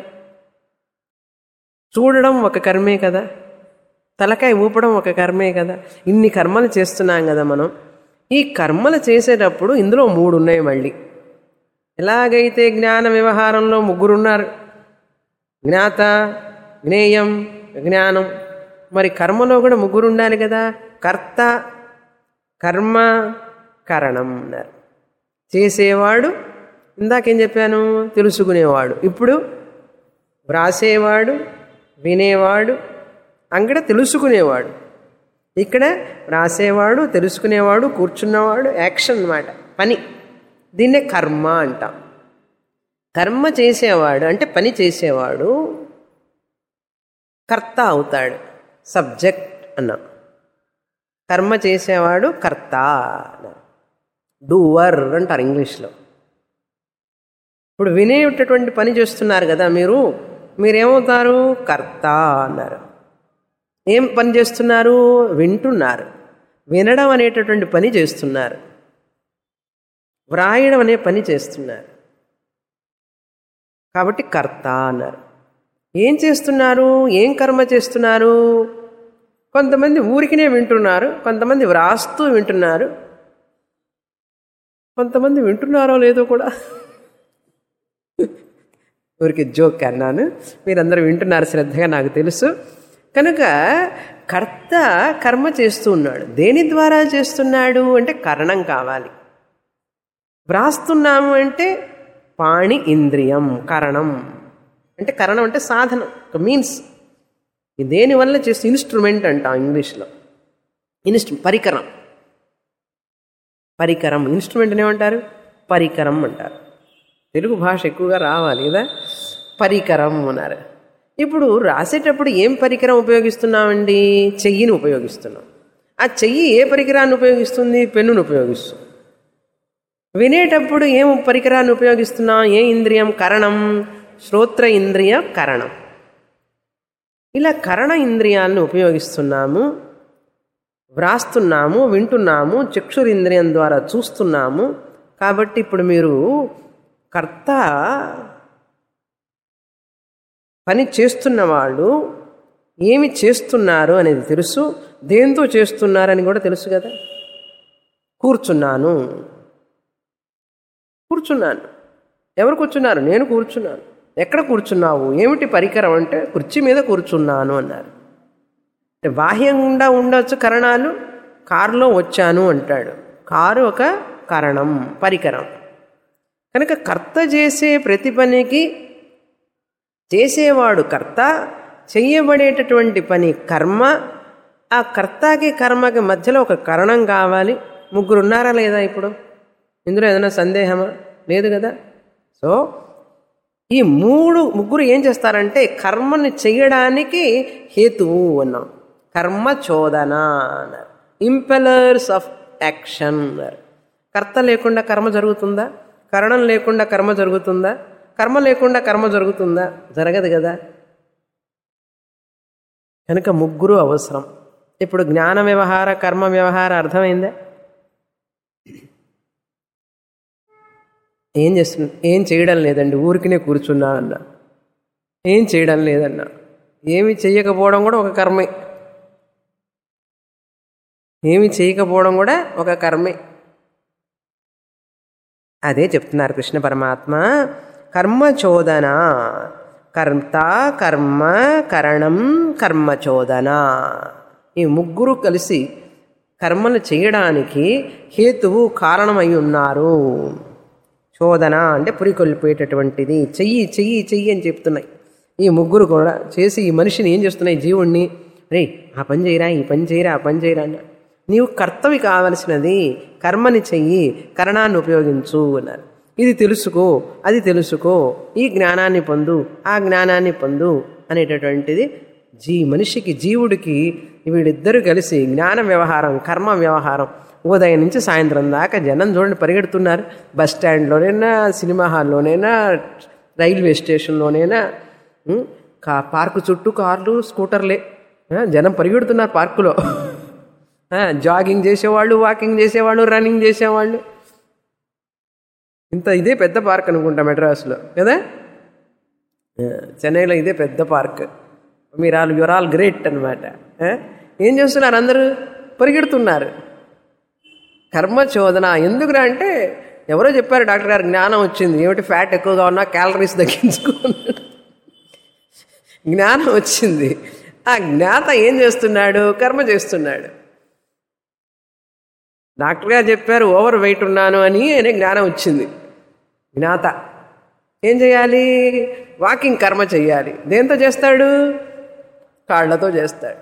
చూడడం ఒక కర్మే కదా తలకాయ ఊపడం ఒక కర్మే కదా ఇన్ని కర్మలు చేస్తున్నాం కదా మనం ఈ కర్మలు చేసేటప్పుడు ఇందులో మూడు ఉన్నాయి మళ్ళీ ఎలాగైతే జ్ఞాన వ్యవహారంలో ముగ్గురున్నారు జ్ఞాత జ్ఞేయం జ్ఞానం మరి కర్మలో కూడా ముగ్గురు ఉండాలి కదా కర్త కర్మ కరణం అన్నారు చేసేవాడు ఇందాకేం చెప్పాను తెలుసుకునేవాడు ఇప్పుడు వ్రాసేవాడు వినేవాడు అంగడ తెలుసుకునేవాడు ఇక్కడ రాసేవాడు తెలుసుకునేవాడు కూర్చున్నవాడు యాక్షన్ అన్నమాట పని దీన్నే కర్మ అంటాం కర్మ చేసేవాడు అంటే పని చేసేవాడు కర్త అవుతాడు సబ్జెక్ట్ అన్నాం కర్మ చేసేవాడు కర్త డూవర్ అంటారు ఇంగ్లీష్లో ఇప్పుడు వినేటటువంటి పని చేస్తున్నారు కదా మీరు మీరేమవుతారు కర్త అన్నారు ఏం పని చేస్తున్నారు వింటున్నారు వినడం అనేటటువంటి పని చేస్తున్నారు వ్రాయడం అనే పని చేస్తున్నారు కాబట్టి కర్త అన్నారు ఏం చేస్తున్నారు ఏం కర్మ చేస్తున్నారు కొంతమంది ఊరికినే వింటున్నారు కొంతమంది వ్రాస్తూ వింటున్నారు కొంతమంది వింటున్నారో లేదో కూడా ఊరికి జోక్ అన్నాను మీరందరూ వింటున్నారు శ్రద్ధగా నాకు తెలుసు కనుక కర్త కర్మ చేస్తూ ఉన్నాడు దేని ద్వారా చేస్తున్నాడు అంటే కరణం కావాలి వ్రాస్తున్నాము అంటే పాణి ఇంద్రియం కరణం అంటే కరణం అంటే సాధనం ఒక మీన్స్ దేనివల్ల చేస్తూ ఇన్స్ట్రుమెంట్ అంటాం ఇంగ్లీష్లో ఇన్స్ట్రు పరికరం పరికరం ఇన్స్ట్రుమెంట్ ఏమంటారు పరికరం అంటారు తెలుగు భాష ఎక్కువగా రావాలి కదా పరికరం అన్నారు ఇప్పుడు రాసేటప్పుడు ఏం పరికరం ఉపయోగిస్తున్నామండి చెయ్యిని ఉపయోగిస్తున్నాం ఆ చెయ్యి ఏ పరికరాన్ని ఉపయోగిస్తుంది పెన్నును ఉపయోగిస్తుంది వినేటప్పుడు ఏం పరికరాన్ని ఉపయోగిస్తున్నాం ఏ ఇంద్రియం కరణం శ్రోత్ర ఇంద్రియ కరణం ఇలా కరణ ఇంద్రియాలను ఉపయోగిస్తున్నాము వ్రాస్తున్నాము వింటున్నాము చక్షురింద్రియం ద్వారా చూస్తున్నాము కాబట్టి ఇప్పుడు మీరు కర్త పని చేస్తున్న వాళ్ళు ఏమి చేస్తున్నారు అనేది తెలుసు దేంతో చేస్తున్నారని కూడా తెలుసు కదా కూర్చున్నాను కూర్చున్నాను ఎవరు కూర్చున్నారు నేను కూర్చున్నాను ఎక్కడ కూర్చున్నావు ఏమిటి పరికరం అంటే కుర్చీ మీద కూర్చున్నాను అన్నారు అంటే బాహ్యంగా ఉండొచ్చు కరణాలు కారులో వచ్చాను అంటాడు కారు ఒక కరణం పరికరం కనుక కర్త చేసే ప్రతి పనికి చేసేవాడు కర్త చెయ్యబడేటటువంటి పని కర్మ ఆ కర్తకి కర్మకి మధ్యలో ఒక కరణం కావాలి ముగ్గురు ఉన్నారా లేదా ఇప్పుడు ఇందులో ఏదైనా సందేహమా లేదు కదా సో ఈ మూడు ముగ్గురు ఏం చేస్తారంటే కర్మని చెయ్యడానికి హేతువు అన్నాం కర్మ చోదన అన్నారు ఇంపెలర్స్ ఆఫ్ యాక్షన్ అన్నారు కర్త లేకుండా కర్మ జరుగుతుందా కరణం లేకుండా కర్మ జరుగుతుందా కర్మ లేకుండా కర్మ జరుగుతుందా జరగదు కదా కనుక ముగ్గురు అవసరం ఇప్పుడు జ్ఞాన వ్యవహార కర్మ వ్యవహార అర్థమైందా ఏం చేస్తున్నా ఏం చేయడం లేదండి ఊరికినే కూర్చున్నా అన్న ఏం చేయడం లేదన్న ఏమి చెయ్యకపోవడం కూడా ఒక కర్మే ఏమి చేయకపోవడం కూడా ఒక కర్మే అదే చెప్తున్నారు కృష్ణ పరమాత్మ కర్మ చోదన కర్త కర్మ కరణం కర్మచోదన ఈ ముగ్గురు కలిసి కర్మలు చేయడానికి హేతువు కారణమై ఉన్నారు చోదన అంటే పురికొల్పేటటువంటిది చెయ్యి చెయ్యి చెయ్యి అని చెప్తున్నాయి ఈ ముగ్గురు కూడా చేసి ఈ మనిషిని ఏం చేస్తున్నాయి జీవుణ్ణి రే ఆ పని చేయరా ఈ పని చేయరా ఆ పని చేయరా అన్న నీవు కర్తవి కావలసినది కర్మని చెయ్యి కరణాన్ని ఉపయోగించు అన్నారు ఇది తెలుసుకో అది తెలుసుకో ఈ జ్ఞానాన్ని పొందు ఆ జ్ఞానాన్ని పొందు అనేటటువంటిది జీ మనిషికి జీవుడికి వీళ్ళిద్దరూ కలిసి జ్ఞాన వ్యవహారం కర్మ వ్యవహారం ఉదయం నుంచి సాయంత్రం దాకా జనం చూడండి పరిగెడుతున్నారు బస్ స్టాండ్లోనైనా సినిమా హాల్లోనైనా రైల్వే స్టేషన్లోనైనా ఉం, కా పార్కు చుట్టూ కార్లు స్కూటర్లే ఆ, జనం పరిగెడుతున్నారు పార్కులో ఆ, జాగింగ్ చేసేవాళ్ళు వాకింగ్ చేసేవాళ్ళు రన్నింగ్ చేసేవాళ్ళు ఇంత ఇదే పెద్ద పార్క్ అనుకుంటా మెడ్రాస్లో కదా ఆ, చెన్నైలో ఇదే పెద్ద పార్క్ మీరు ఆల్ యువర్ ఆల్ గ్రేట్ అనమాట ఏం చేస్తున్నారు అందరూ పరిగెడుతున్నారు కర్మచోదన ఎందుకురా అంటే ఎవరో చెప్పారు డాక్టర్ గారు జ్ఞానం వచ్చింది ఏమిటి ఫ్యాట్ ఎక్కువగా ఉన్నా క్యాలరీస్ తగ్గించుకున్నాడు జ్ఞానం వచ్చింది ఆ జ్ఞాత ఏం చేస్తున్నాడు కర్మ చేస్తున్నాడు డాక్టర్ గారు చెప్పారు ఓవర్ వెయిట్ ఉన్నాను అని అనే జ్ఞానం వచ్చింది జ్ఞాత ఏం చేయాలి వాకింగ్ కర్మ చేయాలి దేంతో చేస్తాడు కాళ్ళతో చేస్తాడు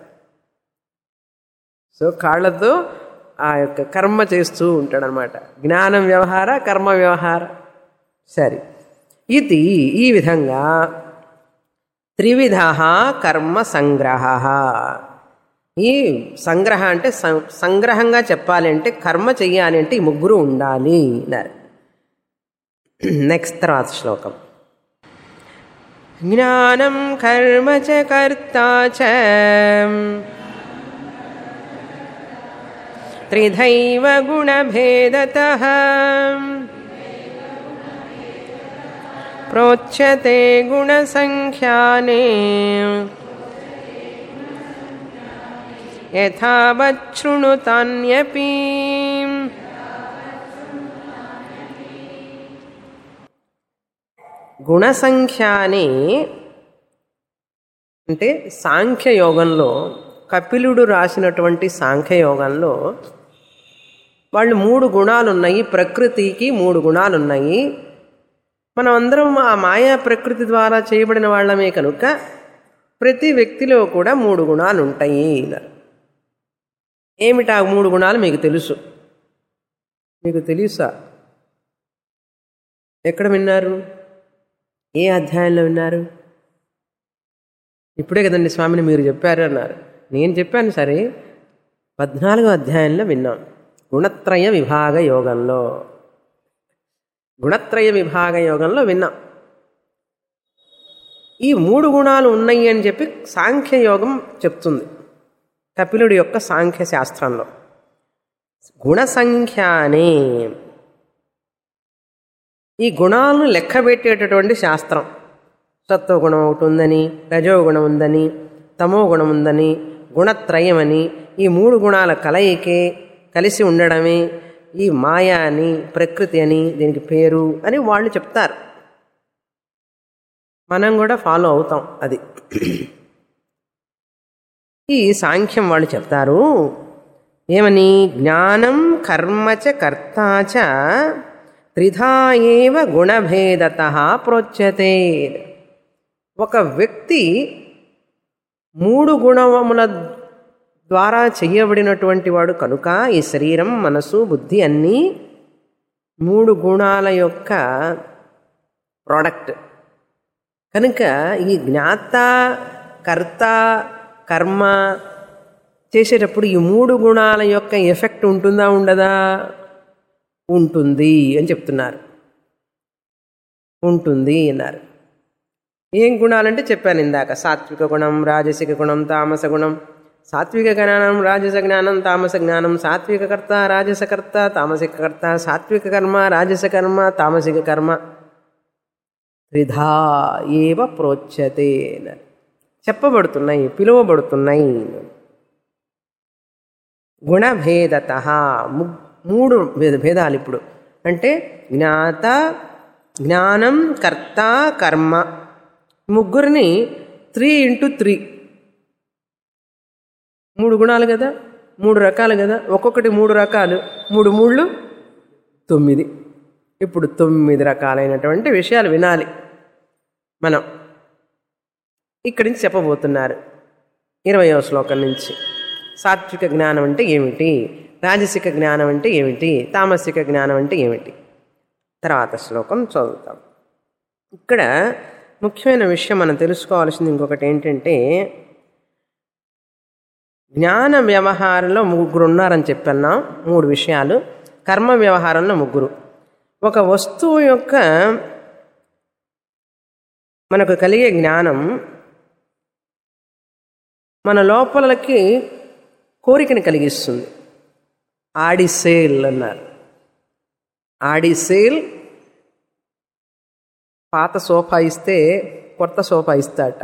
సో కాళ్ళతో ఆ యొక్క కర్మ చేస్తూ ఉంటాడనమాట జ్ఞానం వ్యవహార కర్మ వ్యవహార సరే ఇది ఈ విధంగా త్రివిధ కర్మ సంగ్రహ ఈ సంగ్రహ అంటే సం- సంగ్రహంగా చెప్పాలి అంటే కర్మ చెయ్యాలి అంటే ఈ ముగ్గురు ఉండాలి అన్నారు నెక్స్ట్ తర్వాత శ్లోకం జ్ఞానం కర్మ చ కర్త చ త్రిధైవ గుణభేదత ప్రోచ్యతే గుణసంఖ్యానే యథావచ్ఛృణుతాన్యపి గుణసంఖ్యాని అంటే సాంఖ్యయోగంలో కపిలుడు రాసినటువంటి సాంఖ్యయోగంలో వాళ్ళు మూడు గుణాలు ఉన్నాయి ప్రకృతికి మూడు గుణాలు ఉన్నాయి మనం అందరం ఆ మాయా ప్రకృతి ద్వారా చేయబడిన వాళ్ళమే కనుక ప్రతి వ్యక్తిలో కూడా మూడు గుణాలు ఉంటాయి అన్నారు ఏమిటి ఆ మూడు గుణాలు మీకు తెలుసు మీకు తెలుసా ఎక్కడ విన్నారు ఏ అధ్యాయంలో విన్నారు ఇప్పుడే కదండి స్వామిని మీరు చెప్పారు అన్నారు నేను చెప్పాను సరే పద్నాలుగో అధ్యాయంలో విన్నాం గుణత్రయ విభాగ యోగంలో గుణత్రయ విభాగ యోగంలో విన్నాం ఈ మూడు గుణాలు ఉన్నాయి అని చెప్పి సాంఖ్యయోగం చెప్తుంది కపిలుడి యొక్క సాంఖ్య శాస్త్రంలో గుణ సంఖ్యానే ఈ గుణాలను లెక్కబెట్టేటటువంటి శాస్త్రం సత్వగుణం ఒకటి ఉందని రజోగుణం ఉందని తమో గుణం ఉందని గుణత్రయమని ఈ మూడు గుణాల కలయికే కలిసి ఉండడమే ఈ మాయ అని ప్రకృతి అని దీనికి పేరు అని వాళ్ళు చెప్తారు మనం కూడా ఫాలో అవుతాం అది ఈ సాంఖ్యం వాళ్ళు చెప్తారు ఏమని జ్ఞానం కర్మచ కర్తాచ త్రిధా ఏవ గుణభేదత ప్రోచ్యతే ఒక వ్యక్తి మూడు గుణముల ద్వారా చెయ్యబడినటువంటి వాడు కనుక ఈ శరీరం మనసు బుద్ధి అన్నీ మూడు గుణాల యొక్క ప్రోడక్ట్ కనుక ఈ జ్ఞాత కర్త కర్మ చేసేటప్పుడు ఈ మూడు గుణాల యొక్క ఎఫెక్ట్ ఉంటుందా ఉండదా ఉంటుంది అని చెప్తున్నారు ఉంటుంది అన్నారు ఏం గుణాలంటే చెప్పాను ఇందాక సాత్విక గుణం రాజసిక గుణం తామస గుణం సాత్విక జ్ఞానం రాజస జ్ఞానం తామస జ్ఞానం సాత్విక కర్త రాజసకర్త తామసిక కర్త సాత్విక కర్మ రాజస కర్మ తామసిక కర్మ త్రిధా ఏవ ప్రోచ్యతే అన్నారు. చెప్పబడుతున్నాయి పిలువబడుతున్నాయి గుణభేదత మూడు భేద భేదాలు ఇప్పుడు అంటే జ్ఞాత జ్ఞానం కర్త కర్మ ముగ్గురిని త్రీ ఇంటూ త్రీ మూడు గుణాలు కదా మూడు రకాలు కదా ఒక్కొక్కటి మూడు రకాలు మూడు మూళ్ళు తొమ్మిది ఇప్పుడు తొమ్మిది రకాలైనటువంటి విషయాలు వినాలి మనం ఇక్కడి నుంచి చెప్పబోతున్నారు ఇరవయవ శ్లోకం నుంచి సాత్విక జ్ఞానం అంటే ఏమిటి రాజసిక జ్ఞానం అంటే ఏమిటి తామసిక జ్ఞానం అంటే ఏమిటి తర్వాత శ్లోకం చదువుతాం ఇక్కడ ముఖ్యమైన విషయం మనం తెలుసుకోవాల్సింది ఇంకొకటి ఏంటంటే జ్ఞాన వ్యవహారంలో ముగ్గురు ఉన్నారని చెప్పన్నాం మూడు విషయాలు కర్మ వ్యవహారంలో ముగ్గురు ఒక వస్తువు యొక్క మనకు కలిగే జ్ఞానం మన లోపలకి కోరికని కలిగిస్తుంది ఆడి సేల్ అన్నారు ఆడి సేల్ పాత సోఫా ఇస్తే కొత్త సోఫా ఇస్తాట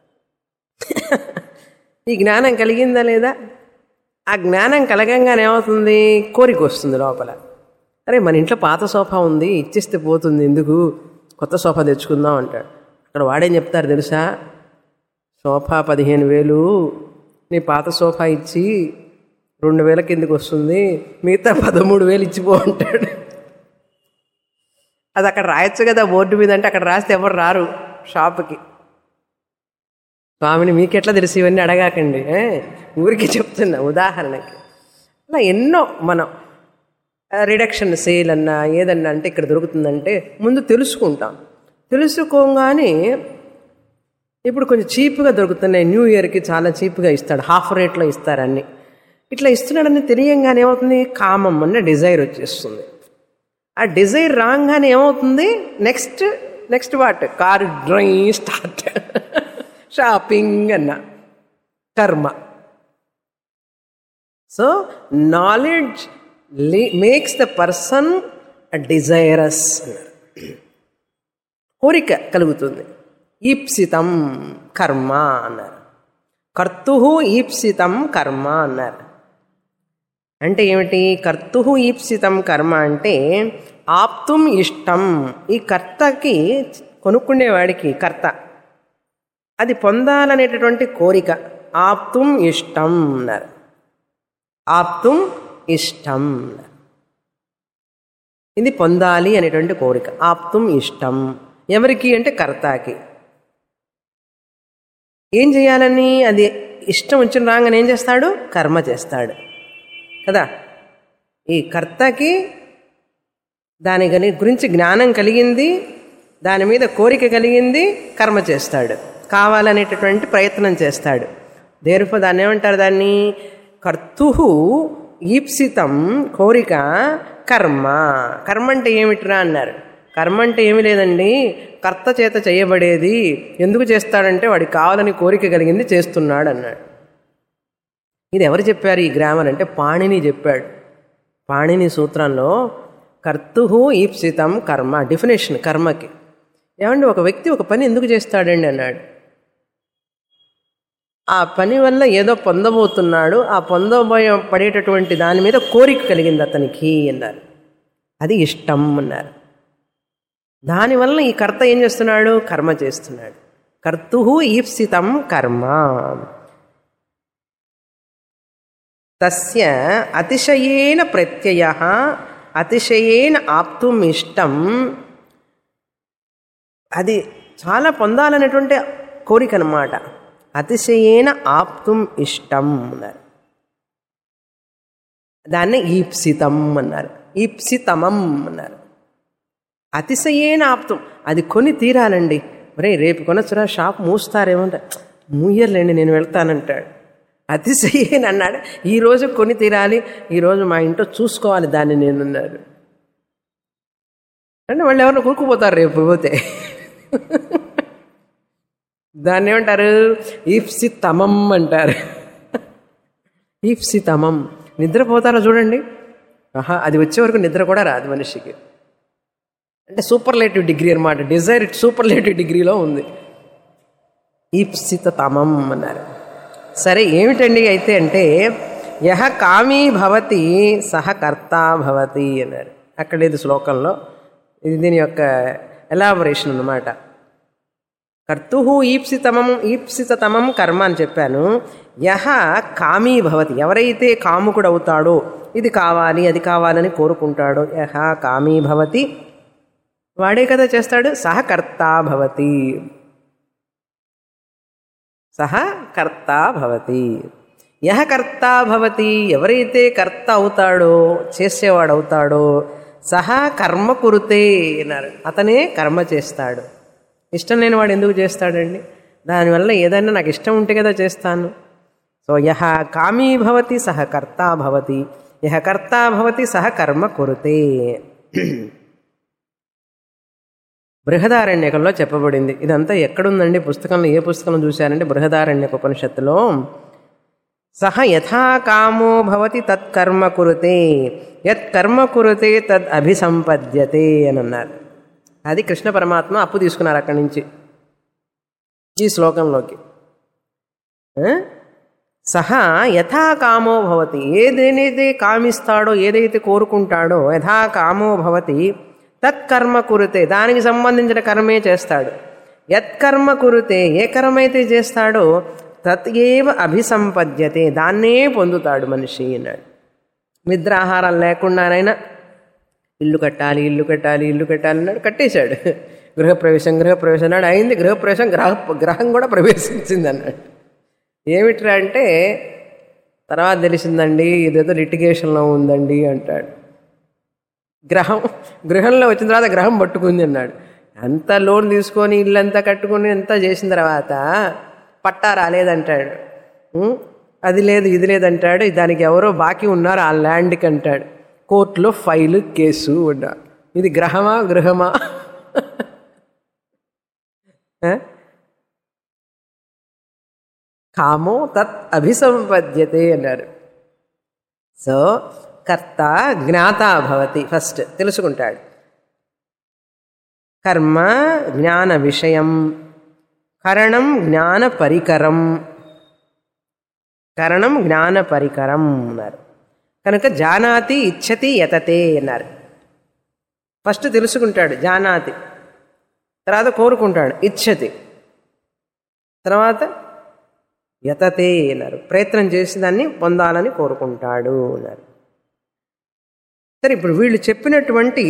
ఈ జ్ఞానం కలిగిందా లేదా ఆ జ్ఞానం కలగంగానే ఏమవుతుంది కోరిక వస్తుంది లోపల అరే మన ఇంట్లో పాత సోఫా ఉంది ఇచ్చేస్తే పోతుంది ఎందుకు కొత్త సోఫా తెచ్చుకుందాం అంటాడు అక్కడ వాడేం చెప్తారు తెలుసా సోఫా పదిహేను వేలు నీ పాత సోఫా ఇచ్చి రెండు వేల కిందకి వస్తుంది మిగతా పదమూడు వేలు ఇచ్చిపో అంటాడు అది అక్కడ రాయొచ్చు కదా బోర్డు మీద అంటే అక్కడ రాస్తే ఎవరు రారు షాప్కి స్వామిని మీకెట్లా తెలిసి ఇవన్నీ అడగాకండి ఏ? ఊరికి చెప్తున్నా ఉదాహరణకి అలా ఎన్నో మనం రిడక్షన్ సేల్ అన్నా ఏదన్నా అంటే ఇక్కడ దొరుకుతుందంటే ముందు తెలుసుకుంటాం తెలుసుకోగానే ఇప్పుడు కొంచెం చీప్గా దొరుకుతున్నాయి న్యూ ఇయర్కి చాలా చీప్గా ఇస్తాడు హాఫ్ రేట్లో ఇస్తారు అన్ని ఇట్లా ఇస్తున్నాడని తెలియంగానే ఏమవుతుంది కామం అన్న డిజైర్ వచ్చేస్తుంది ఆ డిజైర్ రాగానే ఏమవుతుంది next next what car drive start shopping అన్న కర్మ so knowledge makes the person desirous కోరిక కలుగుతుంది ఈప్సితం కర్మ అన్నారు కర్తు ఈప్సితం కర్మ అన్నారు అంటే ఏమిటి కర్తు ఈప్సితం కర్మ అంటే ఆప్తుం ఇష్టం ఈ కర్తకి కొనుక్కునేవాడికి కర్త అది పొందాలనేటటువంటి కోరిక ఆప్తుం ఇష్టం అన్నారు ఆప్తుం ఇష్టం అన్నారు. ఇది పొందాలి అనేటువంటి కోరిక ఆప్తుం ఇష్టం ఎవరికి అంటే కర్తాకి ఏం చేయాలని అది ఇష్టం వచ్చిన రాగానే ఏం చేస్తాడు కర్మ చేస్తాడు కదా ఈ కర్తకి దాని గని- గురించి జ్ఞానం కలిగింది దాని మీద కోరిక కలిగింది కర్మ చేస్తాడు కావాలనేటటువంటి ప్రయత్నం చేస్తాడు దేరుపు దాన్ని ఏమంటారు దాన్ని కర్తు ఈప్సితం కోరిక కర్మ కర్మ అంటే ఏమిట్రా అన్నారు కర్మ అంటే ఏమి లేదండి కర్త చేత చేయబడేది ఎందుకు చేస్తాడంటే వాడికి కావాలని కోరిక కలిగింది చేస్తున్నాడు అన్నాడు ఇది ఎవరు చెప్పారు ఈ గ్రామర్ అంటే పాణిని చెప్పాడు పాణిని సూత్రంలో కర్తు ఈప్సితం కర్మ డెఫినేషన్ కర్మకి ఏమండి ఒక వ్యక్తి ఒక పని ఎందుకు చేస్తాడండి అన్నాడు ఆ పని వల్ల ఏదో పొందబోతున్నాడు ఆ పొందబోయే పడేటటువంటి దాని మీద కోరిక కలిగింది అతనికి అన్నారు అది ఇష్టం అన్నారు దానివల్ల ఈ కర్త ఏం చేస్తున్నాడు కర్మ చేస్తున్నాడు కర్తు ఈప్సితం కర్మ తస్య అతిశయేన ప్రత్యయ అతిశయేన ఆప్తుం ఇష్టం అది చాలా పొందాలనేటువంటి కోరిక అనమాట అతిశయేన ఆప్తుం ఇష్టం అన్నారు దాన్ని ఈప్సితం అన్నారు ఈప్సితమం అన్నారు అతిశయేన ఆప్తం అది కొని తీరాలండి రే రేపు కొనొచ్చురా షాప్ మూస్తారేమంటే మూయర్లేండి నేను వెళ్తానంటాడు అతిశయేన అన్నాడు ఈరోజు కొని తీరాలి ఈరోజు మా ఇంట్లో చూసుకోవాలి దాన్ని నేను అన్నాడు అంటే వాళ్ళు ఎవరిని కూరుకుపోతారు రేపు పోతే దాన్ని ఏమంటారు ఈప్సితమం అంటారు ఈప్సితమం నిద్రపోతారో చూడండి ఆహా అది వచ్చే వరకు నిద్ర కూడా రాదు మనిషికి అంటే సూపర్లేటివ్ డిగ్రీ అనమాట డిజైర్ సూపర్లేటివ్ డిగ్రీలో ఉంది ఈప్సిత తమం అన్నారు సరే ఏమిటండి అయితే అంటే యహ కామీ భవతి సహ కర్త భవతి అన్నారు అక్కడ ఇది శ్లోకంలో ఇది దీని యొక్క ఎలాబరేషన్ అన్నమాట కర్తు ఈప్సితమం ఈప్సితతమం కర్మ అని చెప్పాను యహ కామీ భవతి ఎవరైతే కాముకుడు అవుతాడో ఇది కావాలి అది కావాలని కోరుకుంటాడో యహ కామీ భవతి వాడే కదా చేస్తాడు సహ కర్త భవతి సహ కర్త భవతి యహ కర్త భవతి ఎవరైతే కర్త అవుతాడో చేసేవాడు అవుతాడో సహా కర్మ కురుతే అన్నారు అతనే కర్మ చేస్తాడు ఇష్టం లేని వాడు ఎందుకు చేస్తాడండి దానివల్ల ఏదైనా నాకు ఇష్టం ఉంటే కదా చేస్తాను సో యహ కామీ భవతి సహ కర్త భవతి యహ కర్త భవతి సహ కర్మ కురుతే బృహదారణ్యకంలో చెప్పబడింది ఇదంతా ఎక్కడుందండి పుస్తకంలో ఏ పుస్తకంలో చూశారంటే బృహదారణ్యక ఉపనిషత్తులో సహ యథా కామో భవతి తత్కర్మ కురుతే యత్ కర్మ కురుతే తద్ అభిసంపద్యతే అని అన్నారు అది కృష్ణ పరమాత్మ అప్పు తీసుకున్నారు అక్కడి నుంచి ఈ శ్లోకంలోకి ఆ? సహా యథా కామో భవతి ఏదైతే కామిస్తాడో ఏదైతే కోరుకుంటాడో యథా కామో భవతి తత్కర్మ కురుతే దానికి సంబంధించిన కర్మే చేస్తాడు యత్కర్మ కురుతే ఏ కర్మైతే చేస్తాడో తత్ ఏవ అభిసంపద్యతే దాన్నే పొందుతాడు మనిషి అన్నాడు నిద్రాహారం లేకుండానైనా ఇల్లు కట్టాలి ఇల్లు కట్టాలి ఇల్లు కట్టాలి అన్నాడు కట్టేశాడు గృహప్రవేశం గృహప్రవేశం అన్నాడు అయింది గృహప్రవేశం గ్రహ గ్రహం కూడా ప్రవేశించింది అన్నాడు ఏమిట్రా అంటే తర్వాత తెలిసిందండి ఇదేదో లిటిగేషన్లో ఉందండి అంటాడు గ్రహం గృహంలో వచ్చిన తర్వాత గ్రహం పట్టుకుంది అన్నాడు అంత లోన్ తీసుకొని ఇల్లంతా కట్టుకొని అంతా చేసిన తర్వాత పట్టా రాలేదంటాడు ఉం? అది లేదు ఇది లేదంటాడు దానికి ఎవరో బాకీ ఉన్నారు ఆ ల్యాండ్కి అంటాడు కోర్టులో ఫైలు కేసు ఉన్నాడు ఇది గ్రహమా గృహమా ఆ? కామో తత్ అభిసంపద్యతే అన్నారు సో కర్త జ్ఞాత భవతి ఫస్ట్ తెలుసుకుంటాడు కర్మ జ్ఞాన విషయం కరణం జ్ఞాన పరికరం కరణం జ్ఞాన పరికరం అన్నారు కనుక జానాతి ఇచ్చతి యతతే అన్నారు ఫస్ట్ తెలుసుకుంటాడు జానాతి తర్వాత కోరుకుంటాడు ఇచ్చతి తర్వాత యతతే అన్నారు ప్రయత్నం చేసి దాన్ని పొందాలని కోరుకుంటాడు అన్నారు సరే ఇప్పుడు వీళ్ళు చెప్పినటువంటి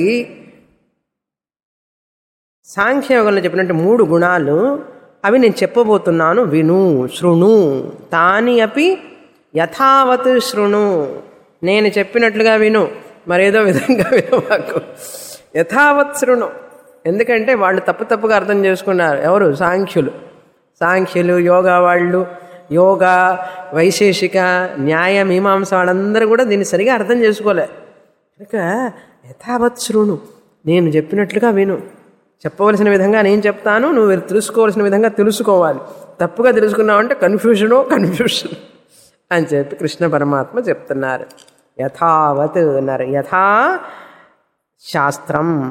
సాంఖ్యయోగంలో చెప్పినట్టు మూడు గుణాలు అవి నేను చెప్పబోతున్నాను విను శృణు తాని అపి యథావత్ శృణు నేను చెప్పినట్లుగా విను మరేదో విధంగా విను మాకు యథావత్ శృణు ఎందుకంటే వాళ్ళు తప్పు తప్పుగా అర్థం చేసుకున్నారు ఎవరు సాంఖ్యులు సాంఖ్యులు యోగా వాళ్ళు యోగా వైశేషిక న్యాయ మీమాంస వాళ్ళందరూ కూడా దీన్ని సరిగా అర్థం చేసుకోలే కనుక యథావత్ శృణు నేను చెప్పినట్లుగా విను చెప్పవలసిన విధంగా నేను చెప్తాను నువ్వు తెలుసుకోవాల్సిన విధంగా తెలుసుకోవాలి తప్పుగా తెలుసుకున్నావంటే కన్ఫ్యూజనో కన్ఫ్యూషన్ అని చెప్పి కృష్ణ పరమాత్మ చెప్తున్నారు యథావత్ అన్నారు యథా శాస్త్రం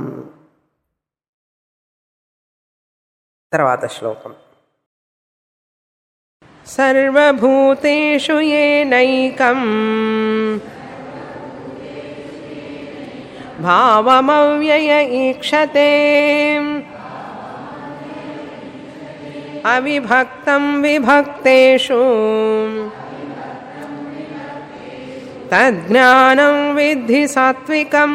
తర్వాత శ్లోకం సర్వభూతేషు ఏనైకం భావమవ్యయ ఈక్షతే అవిభక్తం విభక్తేషు తజ్ఞానం విద్ధి సాత్వికం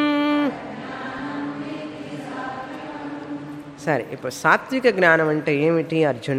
సరే ఇప్పుడు సాత్విక జ్ఞానం అంటే ఏమిటి అర్జున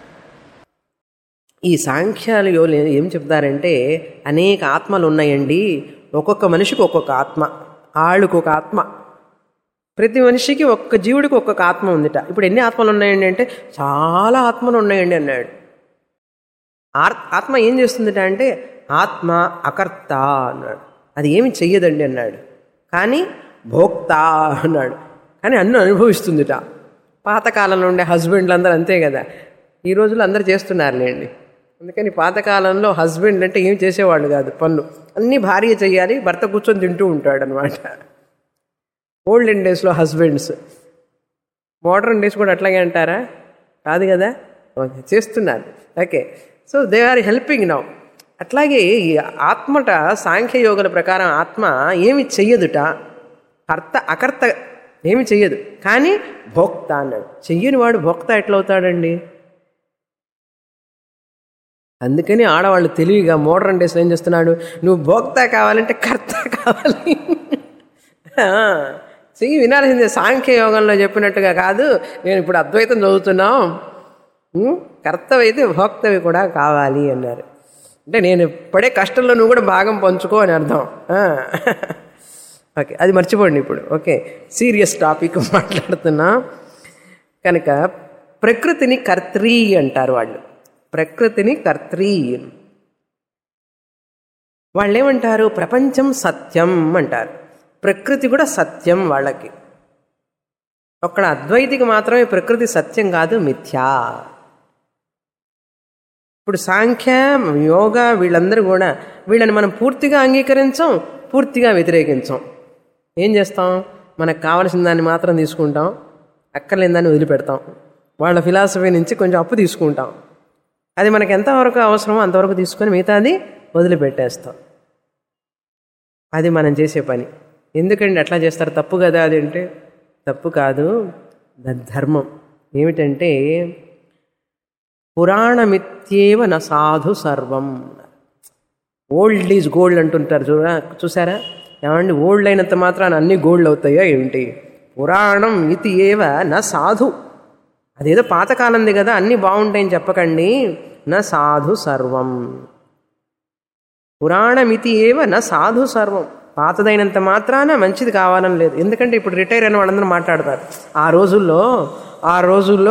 ఈ సాంఖ్యాలు ఏం చెప్తారంటే అనేక ఆత్మలు ఉన్నాయండి ఒక్కొక్క మనిషికి ఒక్కొక్క ఆత్మ ఆళ్ళకు ఒక ఆత్మ ప్రతి మనిషికి ఒక్క జీవుడికి ఒక్కొక్క ఆత్మ ఉందిట ఇప్పుడు ఎన్ని ఆత్మలు ఉన్నాయండి అంటే చాలా ఆత్మలు ఉన్నాయండి అన్నాడు ఆర్- ఆత్మ ఏం చేస్తుందిట అంటే ఆత్మ అకర్త అన్నాడు అది ఏమి చెయ్యదండి అన్నాడు కానీ భోక్త అన్నాడు కానీ అన్ను అనుభవిస్తుందిట పాతకాలంలో ఉండే హస్బెండ్లు అందరూ అంతే కదా ఈ రోజుల్లో అందరూ చేస్తున్నారులేండి అందుకని పాతకాలంలో హస్బెండ్ అంటే ఏం చేసేవాళ్ళు కాదు పనులు అన్నీ భార్య చేయాలి భర్త కూర్చొని తింటూ ఉంటాడు అనమాట ఓల్డెన్ డేస్లో హస్బెండ్స్ మోడర్న్ డేస్ కూడా అట్లాగే అంటారా కాదు కదా ఓకే చేస్తున్నారు okay so they are helping now అట్లాగే ఈ ఆత్మట సాంఖ్యయోగుల ప్రకారం ఆత్మ ఏమి చెయ్యదుట కర్త అకర్త ఏమి చెయ్యదు కానీ భోక్త అన్నాడు చెయ్యని వాడు భోక్త ఎట్లవుతాడండి అందుకని ఆడవాళ్ళు తెలివిగా మోడర్న్ డేస్లో ఏం చేస్తున్నాడు నువ్వు భోక్త కావాలంటే కర్త కావాలి ఆ, చెయ్యి వినాల్సిందే సాంఖ్య యోగంలో చెప్పినట్టుగా కాదు నేను ఇప్పుడు అద్వైతం చదువుతున్నాం ఉం? కర్తవైతే భోక్తవి కూడా కావాలి అన్నారు అంటే నేను పడే కష్టంలో నువ్వు కూడా భాగం పంచుకో అని అర్థం ఆ. ఓకే అది మర్చిపోండి ఇప్పుడు ఓకే సీరియస్ టాపిక్ మాట్లాడుతున్నా కనుక ప్రకృతిని కర్త్రీ అంటారు వాళ్ళు ప్రకృతిని కర్త్రీ వాళ్ళు ఏమంటారు ప్రపంచం సత్యం అంటారు ప్రకృతి కూడా సత్యం వాళ్ళకి ఒక్కడ అద్వైతికి మాత్రమే ప్రకృతి సత్యం కాదు మిథ్యా ఇప్పుడు సాంఖ్య యోగా వీళ్ళందరూ కూడా వీళ్ళని మనం పూర్తిగా అంగీకరించాం పూర్తిగా వ్యతిరేకించాం ఏం చేస్తాం మనకు కావలసిన దాన్ని మాత్రం తీసుకుంటాం అక్కర్లేని దాన్ని వదిలిపెడతాం వాళ్ళ ఫిలాసఫీ నుంచి కొంచెం అప్పు తీసుకుంటాం అది మనకి ఎంతవరకు అవసరమో అంతవరకు తీసుకొని మిగతాది వదిలిపెట్టేస్తాం అది మనం చేసే పని ఎందుకండి అట్లా చేస్తారు తప్పు కదా అది అంటే తప్పు కాదు ద- ధర్మం ఏమిటంటే పురాణమిత్యేవ న సాధు సర్వం ఓల్డ్ ఈజ్ గోల్డ్ అంటుంటారు చూడ చూసారా ఏమండి ఓల్డ్ అయినంత మాత్రాన అన్ని గోల్డ్ అవుతాయా ఏమిటి పురాణం ఇది ఏవ నా సాధు అదేదో పాతకాలంది కదా అన్నీ బాగుంటాయని చెప్పకండి నా సాధు సర్వం పురాణమితి ఏవ నా సాధు సర్వం పాతదైనంత మాత్రాన మంచిది కావాలని లేదు ఎందుకంటే ఇప్పుడు రిటైర్ అయిన వాళ్ళందరూ మాట్లాడతారు ఆ రోజుల్లో ఆ రోజుల్లో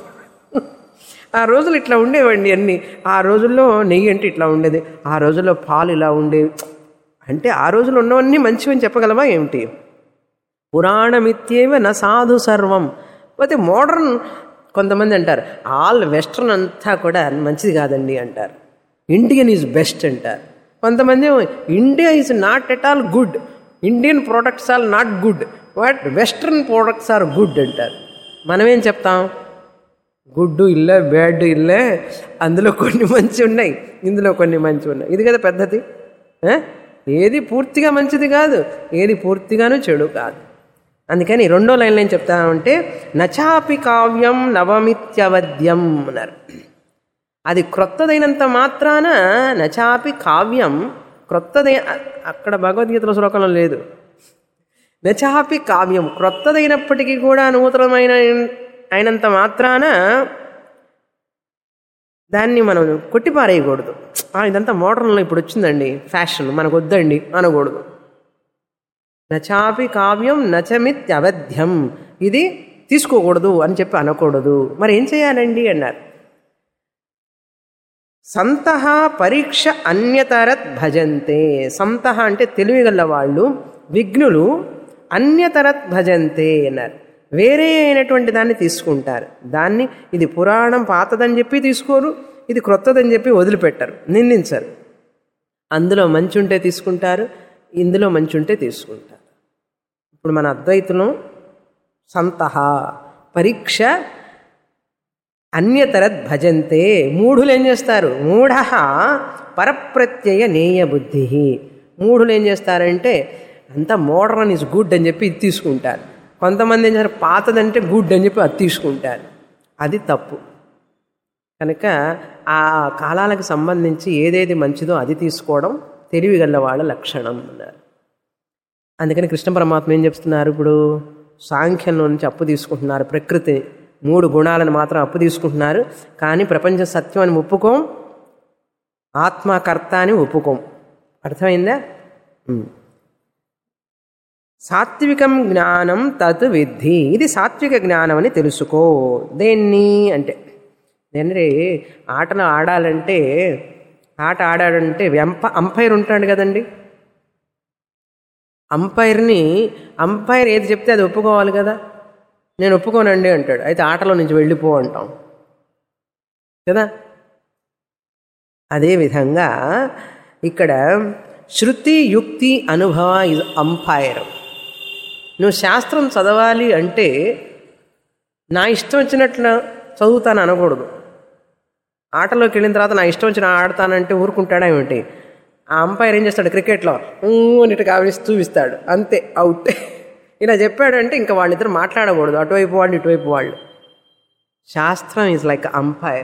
ఆ రోజులు ఇట్లా ఉండేవండి అన్ని ఆ రోజుల్లో నెయ్యి అంటే ఇట్లా ఉండేది ఆ రోజుల్లో పాలు ఇలా ఉండేవి అంటే ఆ రోజులు ఉన్నవన్నీ మంచివని చెప్పగలమా ఏమిటి పురాణమిత్యేవ నా సాధు సర్వం పోతే మోడర్న్ కొంతమంది అంటారు ఆల్ వెస్ట్రన్ అంతా కూడా మంచిది కాదండి అంటారు ఇండియన్ ఈజ్ బెస్ట్ అంటారు కొంతమంది India is not at all good Indian products are not good but western products are good అంటారు మనమేం చెప్తాం గుడ్డు ఇల్లే బ్యాడ్ ఇల్లే అందులో కొన్ని మంచి ఉన్నాయి ఇందులో కొన్ని మంచి ఉన్నాయి ఇది కదా పద్ధతి ఆ? ఏది పూర్తిగా మంచిది కాదు ఏది పూర్తిగాను చెడు కాదు అందుకని రెండో లైన్లో ఏం చెప్తామంటే నచాపి కావ్యం నవమిత్యవద్యం అన్నారు అది క్రొత్తదైనంత మాత్రాన నచాపి కావ్యం క్రొత్తదై అక్కడ భగవద్గీతలో శ్లోకంలో లేదు నచాపి కావ్యం క్రొత్తదైనప్పటికీ కూడా నూతనమైన అయినంత మాత్రాన దాన్ని మనం కొట్టిపారేయకూడదు "ఆ, ఇదంతా మోడర్న్లో ఇప్పుడు వచ్చిందండి ఫ్యాషన్ మనకు వద్దండి అనకూడదు నచాపి కావ్యం నచమిత్ అవధ్యం ఇది తీసుకోకూడదు అని చెప్పి అనకూడదు మరి ఏం చేయాలండి అన్నారు సంతః పరీక్ష అన్యతరత్ భజంతే సంతః అంటే తెలివిగల వాళ్ళు విఘ్నులు అన్యతరత్ భజంతే అన్నారు వేరే అయినటువంటి దాన్ని తీసుకుంటారు దాన్ని ఇది పురాణం పాతదని చెప్పి తీసుకోరు ఇది క్రొత్తదని చెప్పి వదిలిపెట్టరు నిందించరు అందులో మంచి ఉంటే తీసుకుంటారు ఇందులో మంచి ఉంటే తీసుకుంటారు ఇప్పుడు మన అద్వైతులం సంతః పరీక్ష అన్యతరద్ భజంతే మూఢులు ఏం చేస్తారు మూఢ పరప్రత్యయ నేయ బుద్ధి మూఢులు ఏం చేస్తారంటే అంతా మోడర్న్ ఇస్ గుడ్ అని చెప్పి ఇది తీసుకుంటారు కొంతమంది ఏం చేస్తారు పాతదంటే గుడ్ అని చెప్పి అది తీసుకుంటారు అది తప్పు కనుక ఆ కాలాలకు సంబంధించి ఏదేది మంచిదో అది తీసుకోవడం తెలివిగల వాళ్ళ లక్షణం అన్నారు అందుకని కృష్ణ పరమాత్మ ఏం చెప్తున్నారు ఇప్పుడు సాంఖ్యంలో నుంచి అప్పు తీసుకుంటున్నారు ప్రకృతి మూడు గుణాలను మాత్రం అప్పు తీసుకుంటున్నారు కానీ ప్రపంచ సత్యం అని ఒప్పుకోం ఆత్మకర్త అని ఒప్పుకోం అర్థమైందా ఉమ్. సాత్వికం జ్ఞానం తత్ విద్ధి ఇది సాత్విక జ్ఞానం అని తెలుసుకో దేన్ని అంటే దేన్ని ఆటలు ఆడాలంటే ఆట ఆడాడంటే వెంప అంపైర్ ఉంటాడు కదండి అంపైర్ని అంపైర్ ఏది చెప్తే అది ఒప్పుకోవాలి కదా నేను ఒప్పుకోనండి అంటాడు అయితే ఆటలో నుంచి వెళ్ళిపో అంటాం కదా అదేవిధంగా ఇక్కడ శృతి యుక్తి అనుభవ ఇస్ అంపైర్ నువ్వు శాస్త్రం చదవాలి అంటే నా ఇష్టం వచ్చినట్లు చదువుతాను అనకూడదు ఆటలోకి వెళ్ళిన తర్వాత నా ఇష్టం వచ్చిన ఆడతానంటే ఊరుకుంటాడా ఏమిటి ఆ అంపైర్ ఏం చేస్తాడు క్రికెట్లో ఊ అని ఇటు కావిస్తూ చూపిస్తాడు అంతే అవుట్ ఇలా చెప్పాడంటే ఇంకా వాళ్ళిద్దరు మాట్లాడకూడదు అటువైపు వాళ్ళు ఇటువైపు వాళ్ళు శాస్త్రం ఈజ్ లైక్ అంపైర్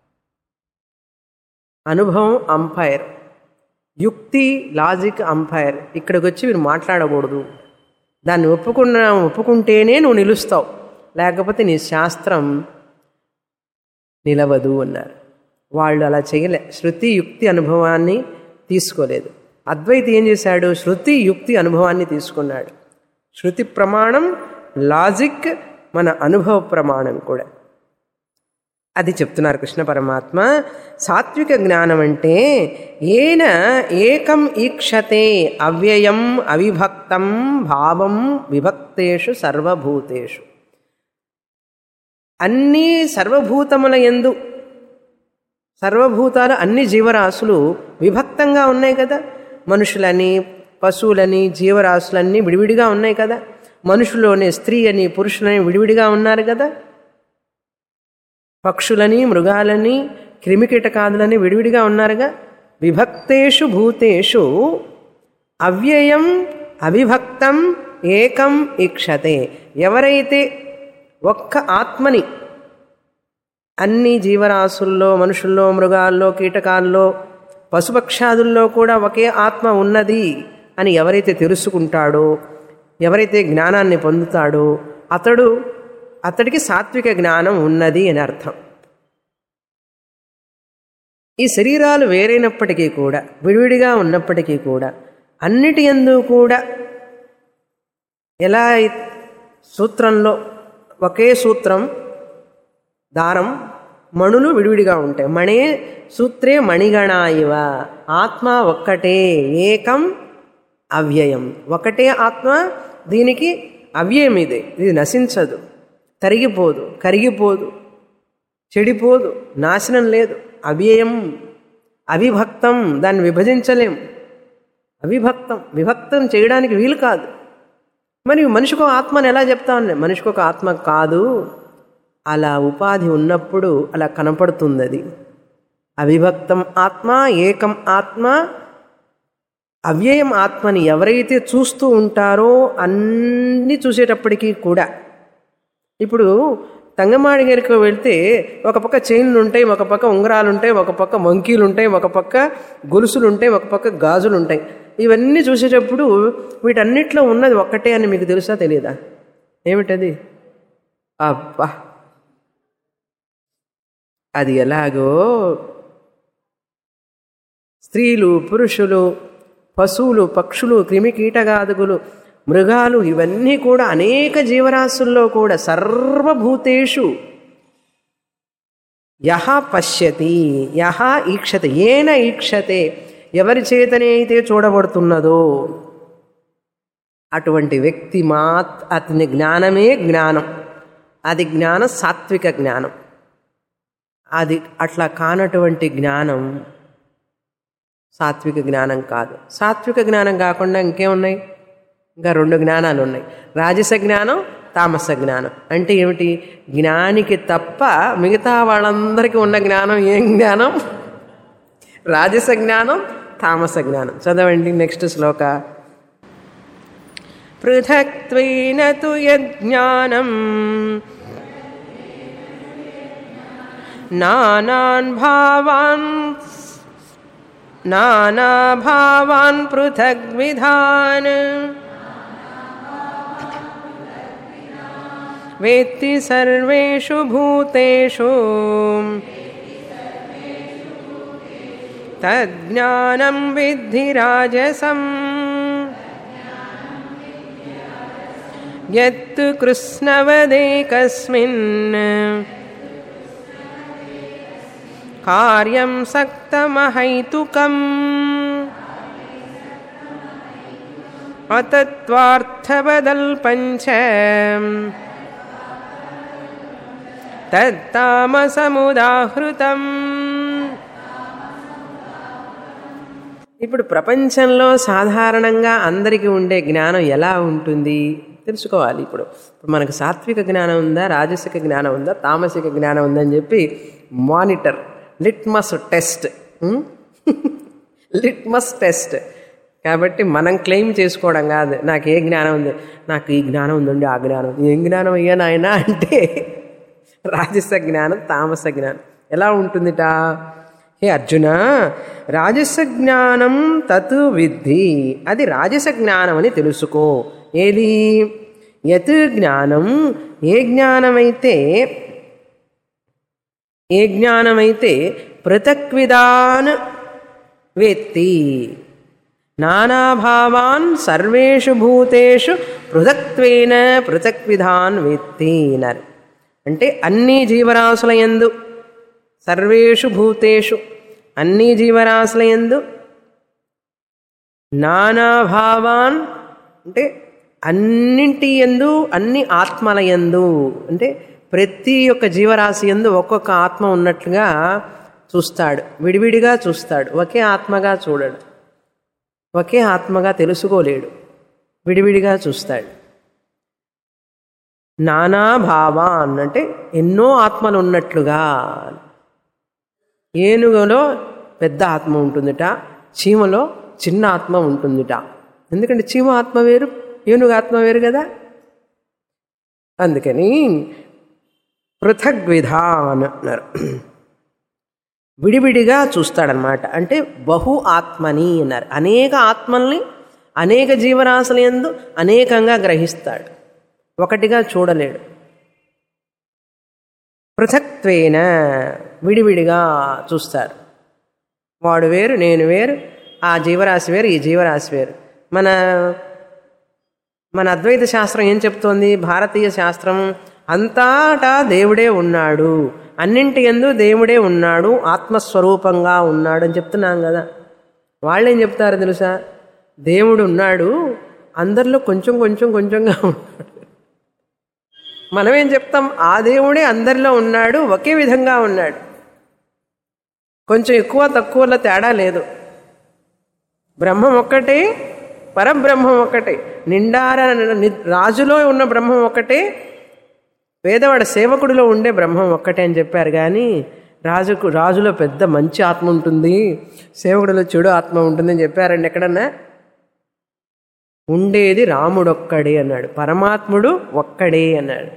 అనుభవం అంపైర్ యుక్తి లాజిక్ అంపైర్ ఇక్కడికి వచ్చి మీరు మాట్లాడకూడదు దాన్ని ఒప్పుకున్న ఒప్పుకుంటేనే నువ్వు నిలుస్తావు లేకపోతే నీ శాస్త్రం నిలవదు అన్నారు వాళ్ళు అలా చేయలే శృతి యుక్తి అనుభవాన్ని తీసుకోలేదు అద్వైతి ఏం చేశాడు శృతి యుక్తి అనుభవాన్ని తీసుకున్నాడు శృతి ప్రమాణం లాజిక్ మన అనుభవ ప్రమాణం కూడా అది చెప్తున్నారు కృష్ణ పరమాత్మ సాత్విక జ్ఞానం అంటే ఏన ఏకం ఈక్షతే అవ్యయం అవిభక్తం భావం విభక్తేషు సర్వభూతేషు అన్ని సర్వభూతముల ఎందు సర్వభూతాలు అన్ని జీవరాశులు విభక్తంగా ఉన్నాయి కదా మనుషులని పశువులని జీవరాశులన్నీ విడివిడిగా ఉన్నాయి కదా మనుషులోనే స్త్రీ అని పురుషులని విడివిడిగా ఉన్నారు కదా పక్షులని మృగాలని క్రిమికీటకాదులని విడివిడిగా ఉన్నారుగా విభక్తేషు భూతేషు అవ్యయం అవిభక్తం ఏకం ఇక్షతే ఎవరైతే ఒక్క ఆత్మని అన్ని జీవరాశుల్లో మనుషుల్లో మృగాల్లో కీటకాల్లో పశుపక్షాదుల్లో కూడా ఒకే ఆత్మ ఉన్నది అని ఎవరైతే తెలుసుకుంటాడో ఎవరైతే జ్ఞానాన్ని పొందుతాడో అతడు అతడికి సాత్విక జ్ఞానం ఉన్నది అని అర్థం ఈ శరీరాలు వేరైనప్పటికీ కూడా విడివిడిగా ఉన్నప్పటికీ కూడా అన్నిటి ఎందు కూడా ఎలా సూత్రంలో ఒకే సూత్రం దారం మణులు విడివిడిగా ఉంటాయి మణే సూత్రే మణిగణాయివ ఆత్మ ఒక్కటే ఏకం అవ్యయం ఒకటే ఆత్మ దీనికి అవ్యయం ఇది ఇది నశించదు తరిగిపోదు కరిగిపోదు చెడిపోదు నాశనం లేదు అవ్యయం అవిభక్తం దాన్ని విభజించలేం అవిభక్తం విభక్తం చేయడానికి వీలు కాదు మరి మనిషికి ఒక ఆత్మని ఎలా చెప్తా ఉన్నాయి మనిషికి ఒక ఆత్మ కాదు అలా ఉపాధి ఉన్నప్పుడు అలా కనపడుతుంది అది అవిభక్తం ఆత్మ ఏకం ఆత్మ అవ్యయం ఆత్మని ఎవరైతే చూస్తూ ఉంటారో అన్నీ చూసేటప్పటికీ కూడా ఇప్పుడు తంగమాడి గారికి వెళ్తే ఒక పక్క చైన్లు ఉంటాయి ఒక పక్క ఉంగరాలు ఉంటాయి ఒక పక్క మంకీలు ఉంటాయి ఒక పక్క గొలుసులు ఉంటాయి ఒక పక్క గాజులు ఉంటాయి ఇవన్నీ చూసేటప్పుడు వీటన్నిటిలో ఉన్నది ఒక్కటే అని మీకు తెలుసా తెలియదా ఏమిటది అబ్బా అది ఎలాగో స్త్రీలు పురుషులు పశువులు పక్షులు క్రిమి కీటగాదుగులు మృగాలు ఇవన్నీ కూడా అనేక జీవరాశుల్లో కూడా సర్వభూతేషు యహ పశ్యతి యహ ఈక్షతే ఏన ఈక్షతే ఎవరి చేతనే అయితే చూడబడుతున్నదో అటువంటి వ్యక్తి మాత్ అతని జ్ఞానమే జ్ఞానం అది జ్ఞానం సాత్విక జ్ఞానం అది అట్లా కానటువంటి జ్ఞానం సాత్విక జ్ఞానం కాదు సాత్విక జ్ఞానం కాకుండా ఇంకేమున్నాయి ఇంకా రెండు జ్ఞానాలు ఉన్నాయి రాజస జ్ఞానం తామస జ్ఞానం అంటే ఏమిటి జ్ఞానికి తప్ప మిగతా వాళ్ళందరికీ ఉన్న జ్ఞానం ఏం జ్ఞానం రాజస జ్ఞానం తామస జ్ఞానం చదవండి నెక్స్ట్ శ్లోక పృథక్త్వేన తు యజ్ఞానం నానాన్ భావాన్ నానాభావాన్ పృథగ్విధాన్ వేత్తి సర్వేషు భూతేషు తజ్ఞానం విద్ధి రాజసం యత్తు కృష్ణవదేకస్మిన్ కార్యం సక్తమహైతుకం అతత్వార్థవదల్పంచ తత్తామసముదాహృతం ఇప్పుడు ప్రపంచంలో సాధారణంగా అందరికీ ఉండే జ్ఞానం ఎలా ఉంటుంది తెలుసుకోవాలి ఇప్పుడు ఇప్పుడు మనకు సాత్విక జ్ఞానం ఉందా రాజసిక జ్ఞానం ఉందా తామసిక జ్ఞానం ఉందా అని చెప్పి monitor litmus test litmus test కాబట్టి మనం క్లెయిమ్ చేసుకోవడం కాదు నాకు ఏ జ్ఞానం ఉంది నాకు ఈ జ్ఞానం ఉందండి ఆ జ్ఞానం ఉంది. ఏం జ్ఞానం అయ్యా నాయన అంటే రాజస జ్ఞానం తామస జ్ఞానం ఎలా ఉంటుందిట హే అర్జున రాజస జ్ఞానం తత్ విద్ధి అది రాజస జ్ఞానం అని తెలుసుకో ఏది యత్ జ్ఞానం ఏ జ్ఞానమైతే ఏ జ్ఞానమైతే పృథక్విదాన్ వేత్తి నానాభావాన్ సర్వేషు భూతేషు పృథక్త్వేన పృథక్విధాన్ వేత్తి అన్నారు అంటే అన్ని జీవరాశుల యందు సర్వేషు భూతేషు అన్ని జీవరాశుల యందు నానాభావాన్ అంటే అన్నింటి ఎందు అన్ని ఆత్మల యందు అంటే ప్రతి ఒక్క జీవరాశి ఎందు ఒక్కొక్క ఆత్మ ఉన్నట్లుగా చూస్తాడు విడివిడిగా చూస్తాడు ఒకే ఆత్మగా చూడడు ఒకే ఆత్మగా తెలుసుకోలేడు విడివిడిగా చూస్తాడు నానా భావాన్ అంటే ఎన్నో ఆత్మలు ఉన్నట్లుగా ఏనుగులో పెద్ద ఆత్మ ఉంటుందిట చీమలో చిన్న ఆత్మ ఉంటుందిట ఎందుకంటే చీమ ఆత్మ వేరు ఏనుగు ఆత్మ వేరు కదా అందుకని పృథగ్విధాన్ అన్నారు విడివిడిగా చూస్తాడనమాట అంటే బహు ఆత్మని అన్నారు అనేక ఆత్మల్ని అనేక జీవరాశుల యందు అనేకంగా గ్రహిస్తాడు ఒకటిగా చూడలేడు పృథక్త్వేన విడివిడిగా చూస్తారు వాడు వేరు నేను వేరు ఆ జీవరాశి వేరు ఈ జీవరాశి వేరు మన మన అద్వైత శాస్త్రం ఏం చెప్తోంది భారతీయ శాస్త్రం అంతటా దేవుడే ఉన్నాడు అన్నింటి ఎందు దేవుడే ఉన్నాడు ఆత్మస్వరూపంగా ఉన్నాడు అని చెప్తున్నాం కదా వాళ్ళు ఏం చెప్తారు తెలుసా దేవుడు ఉన్నాడు అందరిలో కొంచెం కొంచెం కొంచెంగా ఉన్నాడు మనమేం చెప్తాం ఆ దేవుడే అందరిలో ఉన్నాడు ఒకే విధంగా ఉన్నాడు కొంచెం ఎక్కువ తక్కువలో తేడా లేదు బ్రహ్మం ఒక్కటే పరబ్రహ్మం ఒక్కటే నిండార ని- రాజులో ఉన్న బ్రహ్మం ఒక్కటే పేదవాడ సేవకుడిలో ఉండే బ్రహ్మం ఒక్కటే అని చెప్పారు కానీ రాజుకు రాజులో పెద్ద మంచి ఆత్మ ఉంటుంది సేవకుడిలో చెడు ఆత్మ ఉంటుందని చెప్పారండి ఎక్కడన్నా ఉండేది రాముడొక్కడే అన్నాడు పరమాత్ముడు ఒక్కడే అన్నాడు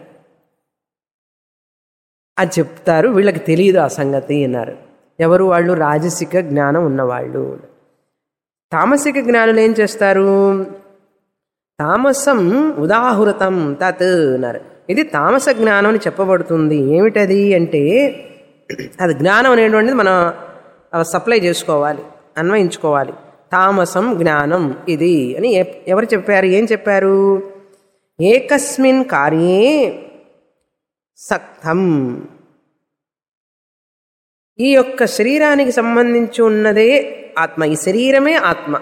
అది చెప్తారు వీళ్ళకి తెలియదు ఆ సంగతి అన్నారు ఎవరు వాళ్ళు రాజసిక జ్ఞానం ఉన్నవాళ్ళు తామసిక జ్ఞానులు ఏం చేస్తారు తామసం ఉదాహృతం తత్ అన్నారు ఇది తామస జ్ఞానం అని చెప్పబడుతుంది ఏమిటది అంటే అది జ్ఞానం అనేటువంటిది మనం సప్లై చేసుకోవాలి అన్వయించుకోవాలి తామసం జ్ఞానం ఇది అని ఎ- ఎవరు చెప్పారు ఏం చెప్పారు ఏకస్మిన్ కార్యే సక్తం ఈ యొక్క శరీరానికి సంబంధించి ఉన్నదే ఆత్మ ఈ శరీరమే ఆత్మ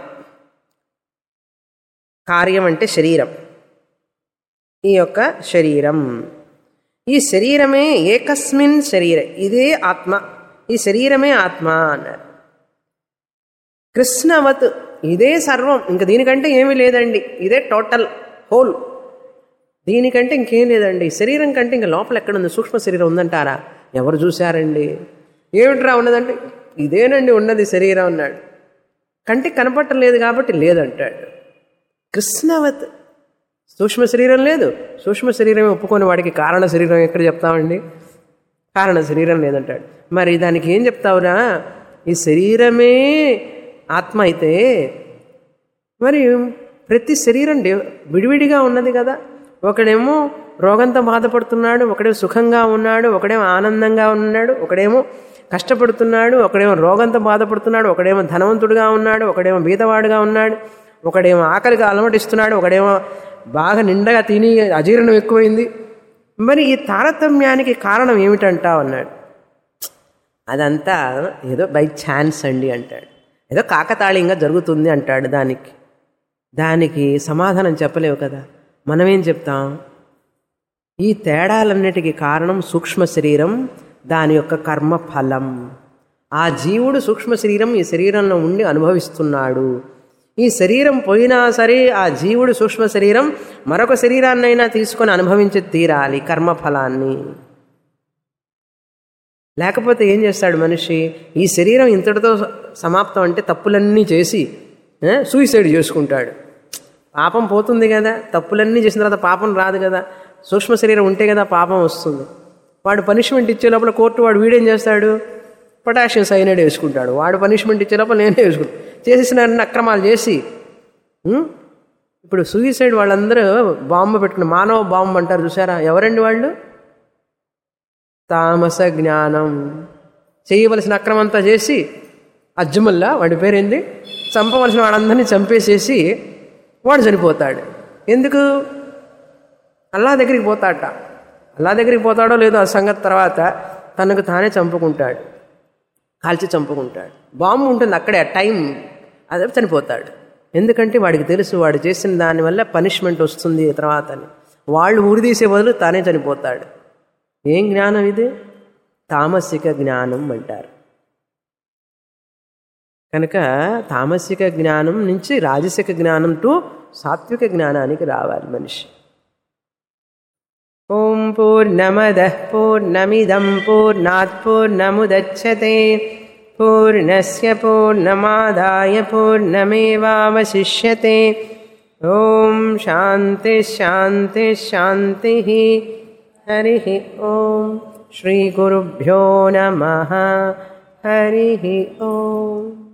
కార్యం అంటే శరీరం ఈ యొక్క శరీరం ఈ శరీరమే ఏకస్మిన్ శరీర ఇదే ఆత్మ ఈ శరీరమే ఆత్మ అన్నారు కృష్ణవత్ ఇదే సర్వం ఇంక దీనికంటే ఏమీ లేదండి ఇదే టోటల్ హోల్ దీనికంటే ఇంకేం లేదండి శరీరం కంటే ఇంకా లోపల ఎక్కడుంది సూక్ష్మ శరీరం ఉందంటారా ఎవరు చూశారండి ఏమిట్రా ఉన్నదంటే ఇదేనండి ఉన్నది శరీరం అన్నాడు కంటికి కనపట్టలేదు కాబట్టి లేదంటాడు కృష్ణవత్ సూక్ష్మ శరీరం లేదు సూక్ష్మ శరీరమే ఒప్పుకొని వాడికి కారణ శరీరం ఎక్కడ చెప్తామండి కారణ శరీరం లేదంటాడు మరి దానికి ఏం చెప్తావురా ఈ శరీరమే ఆత్మ అయితే మరి ప్రతి శరీరం డే- విడివిడిగా ఉన్నది కదా ఒకడేమో రోగంతో బాధపడుతున్నాడు ఒకడేమో సుఖంగా ఉన్నాడు ఒకడేమో ఆనందంగా ఉన్నాడు ఒకడేమో కష్టపడుతున్నాడు ఒకడేమో రోగంతో బాధపడుతున్నాడు ఒకడేమో ధనవంతుడుగా ఉన్నాడు ఒకడేమో బీదవాడుగా ఉన్నాడు ఒకడేమో ఆకలిగా అలమటిస్తున్నాడు ఒకడేమో బాగా నిండగా తిని అజీర్ణం ఎక్కువైంది మరి ఈ తారతమ్యానికి కారణం ఏమిటంటావు అన్నాడు అదంతా ఏదో బై ఛాన్స్ అండి అంటాడు ఏదో కాకతాళీయంగా జరుగుతుంది అంటాడు దానికి దానికి సమాధానం చెప్పలేవు కదా మనమేం చెప్తాం ఈ తేడాలన్నిటికీ కారణం సూక్ష్మ శరీరం దాని యొక్క కర్మ ఫలం ఆ జీవుడు సూక్ష్మ శరీరం ఈ శరీరంలో ఉండి అనుభవిస్తున్నాడు ఈ శరీరం పోయినా సరే ఆ జీవుడు సూక్ష్మ శరీరం మరొక శరీరాన్నైనా తీసుకొని అనుభవించి తీరాలి కర్మఫలాన్ని లేకపోతే ఏం చేస్తాడు మనిషి ఈ శరీరం ఇంతటితో సమాప్తం అంటే తప్పులన్నీ చేసి ఏ? సూయిసైడ్ చేసుకుంటాడు పాపం పోతుంది కదా తప్పులన్నీ చేసిన తర్వాత పాపం రాదు కదా సూక్ష్మ శరీరం ఉంటే కదా పాపం వస్తుంది వాడు పనిష్మెంట్ ఇచ్చే లోపల కోర్టు వాడు వీడేం చేస్తాడు పొటాషియం సైనైడ్ వేసుకుంటాడు వాడు పనిష్మెంట్ ఇచ్చే లోపల నేనే వేసుకుంటాను చేసేసిన అన్ని అక్రమాలు చేసి ఉం? ఇప్పుడు సూయిసైడ్ వాళ్ళందరూ బాంబు పెట్టుకుని మానవ బాంబు అంటారు చూసారా ఎవరండి వాళ్ళు తామస జ్ఞానం చేయవలసిన అక్రమంతా చేసి అజ్జుమల్లా వాడి పేరేంది చంపవలసిన వాళ్ళందరినీ చంపేసేసి వాడు చనిపోతాడు ఎందుకు అల్లా దగ్గరికి పోతాడట అల్లా దగ్గరికి పోతాడో లేదో ఆ సంగతి తర్వాత తనకు తానే చంపుకుంటాడు కాల్చి చంపుకుంటాడు బాంబు ఉంటుంది అక్కడే ఆ టైం అదే చనిపోతాడు ఎందుకంటే వాడికి తెలుసు వాడు చేసిన దానివల్ల పనిష్మెంట్ వస్తుంది తర్వాత అని వాళ్ళు ఊరిదీసే బదులు తానే చనిపోతాడు ఏం జ్ఞానం ఇది తామసిక జ్ఞానం అంటారు కనుక తామసిక జ్ఞానం నుంచి రాజసిక జ్ఞానం టు సాత్విక జ్ఞానానికి రావాలి మనిషి ఓం పూర్ణమద పూర్ణమిదం పూర్ణాత్ పూర్ణముదచ్చతే పూర్ణస్య పూర్ణమాదాయ పూర్ణమేవావశిష్యతే ఓం శాంతి శాంతి శాంతి హరి ఓం శ్రీ గురుభ్యో నమ హరి ఓం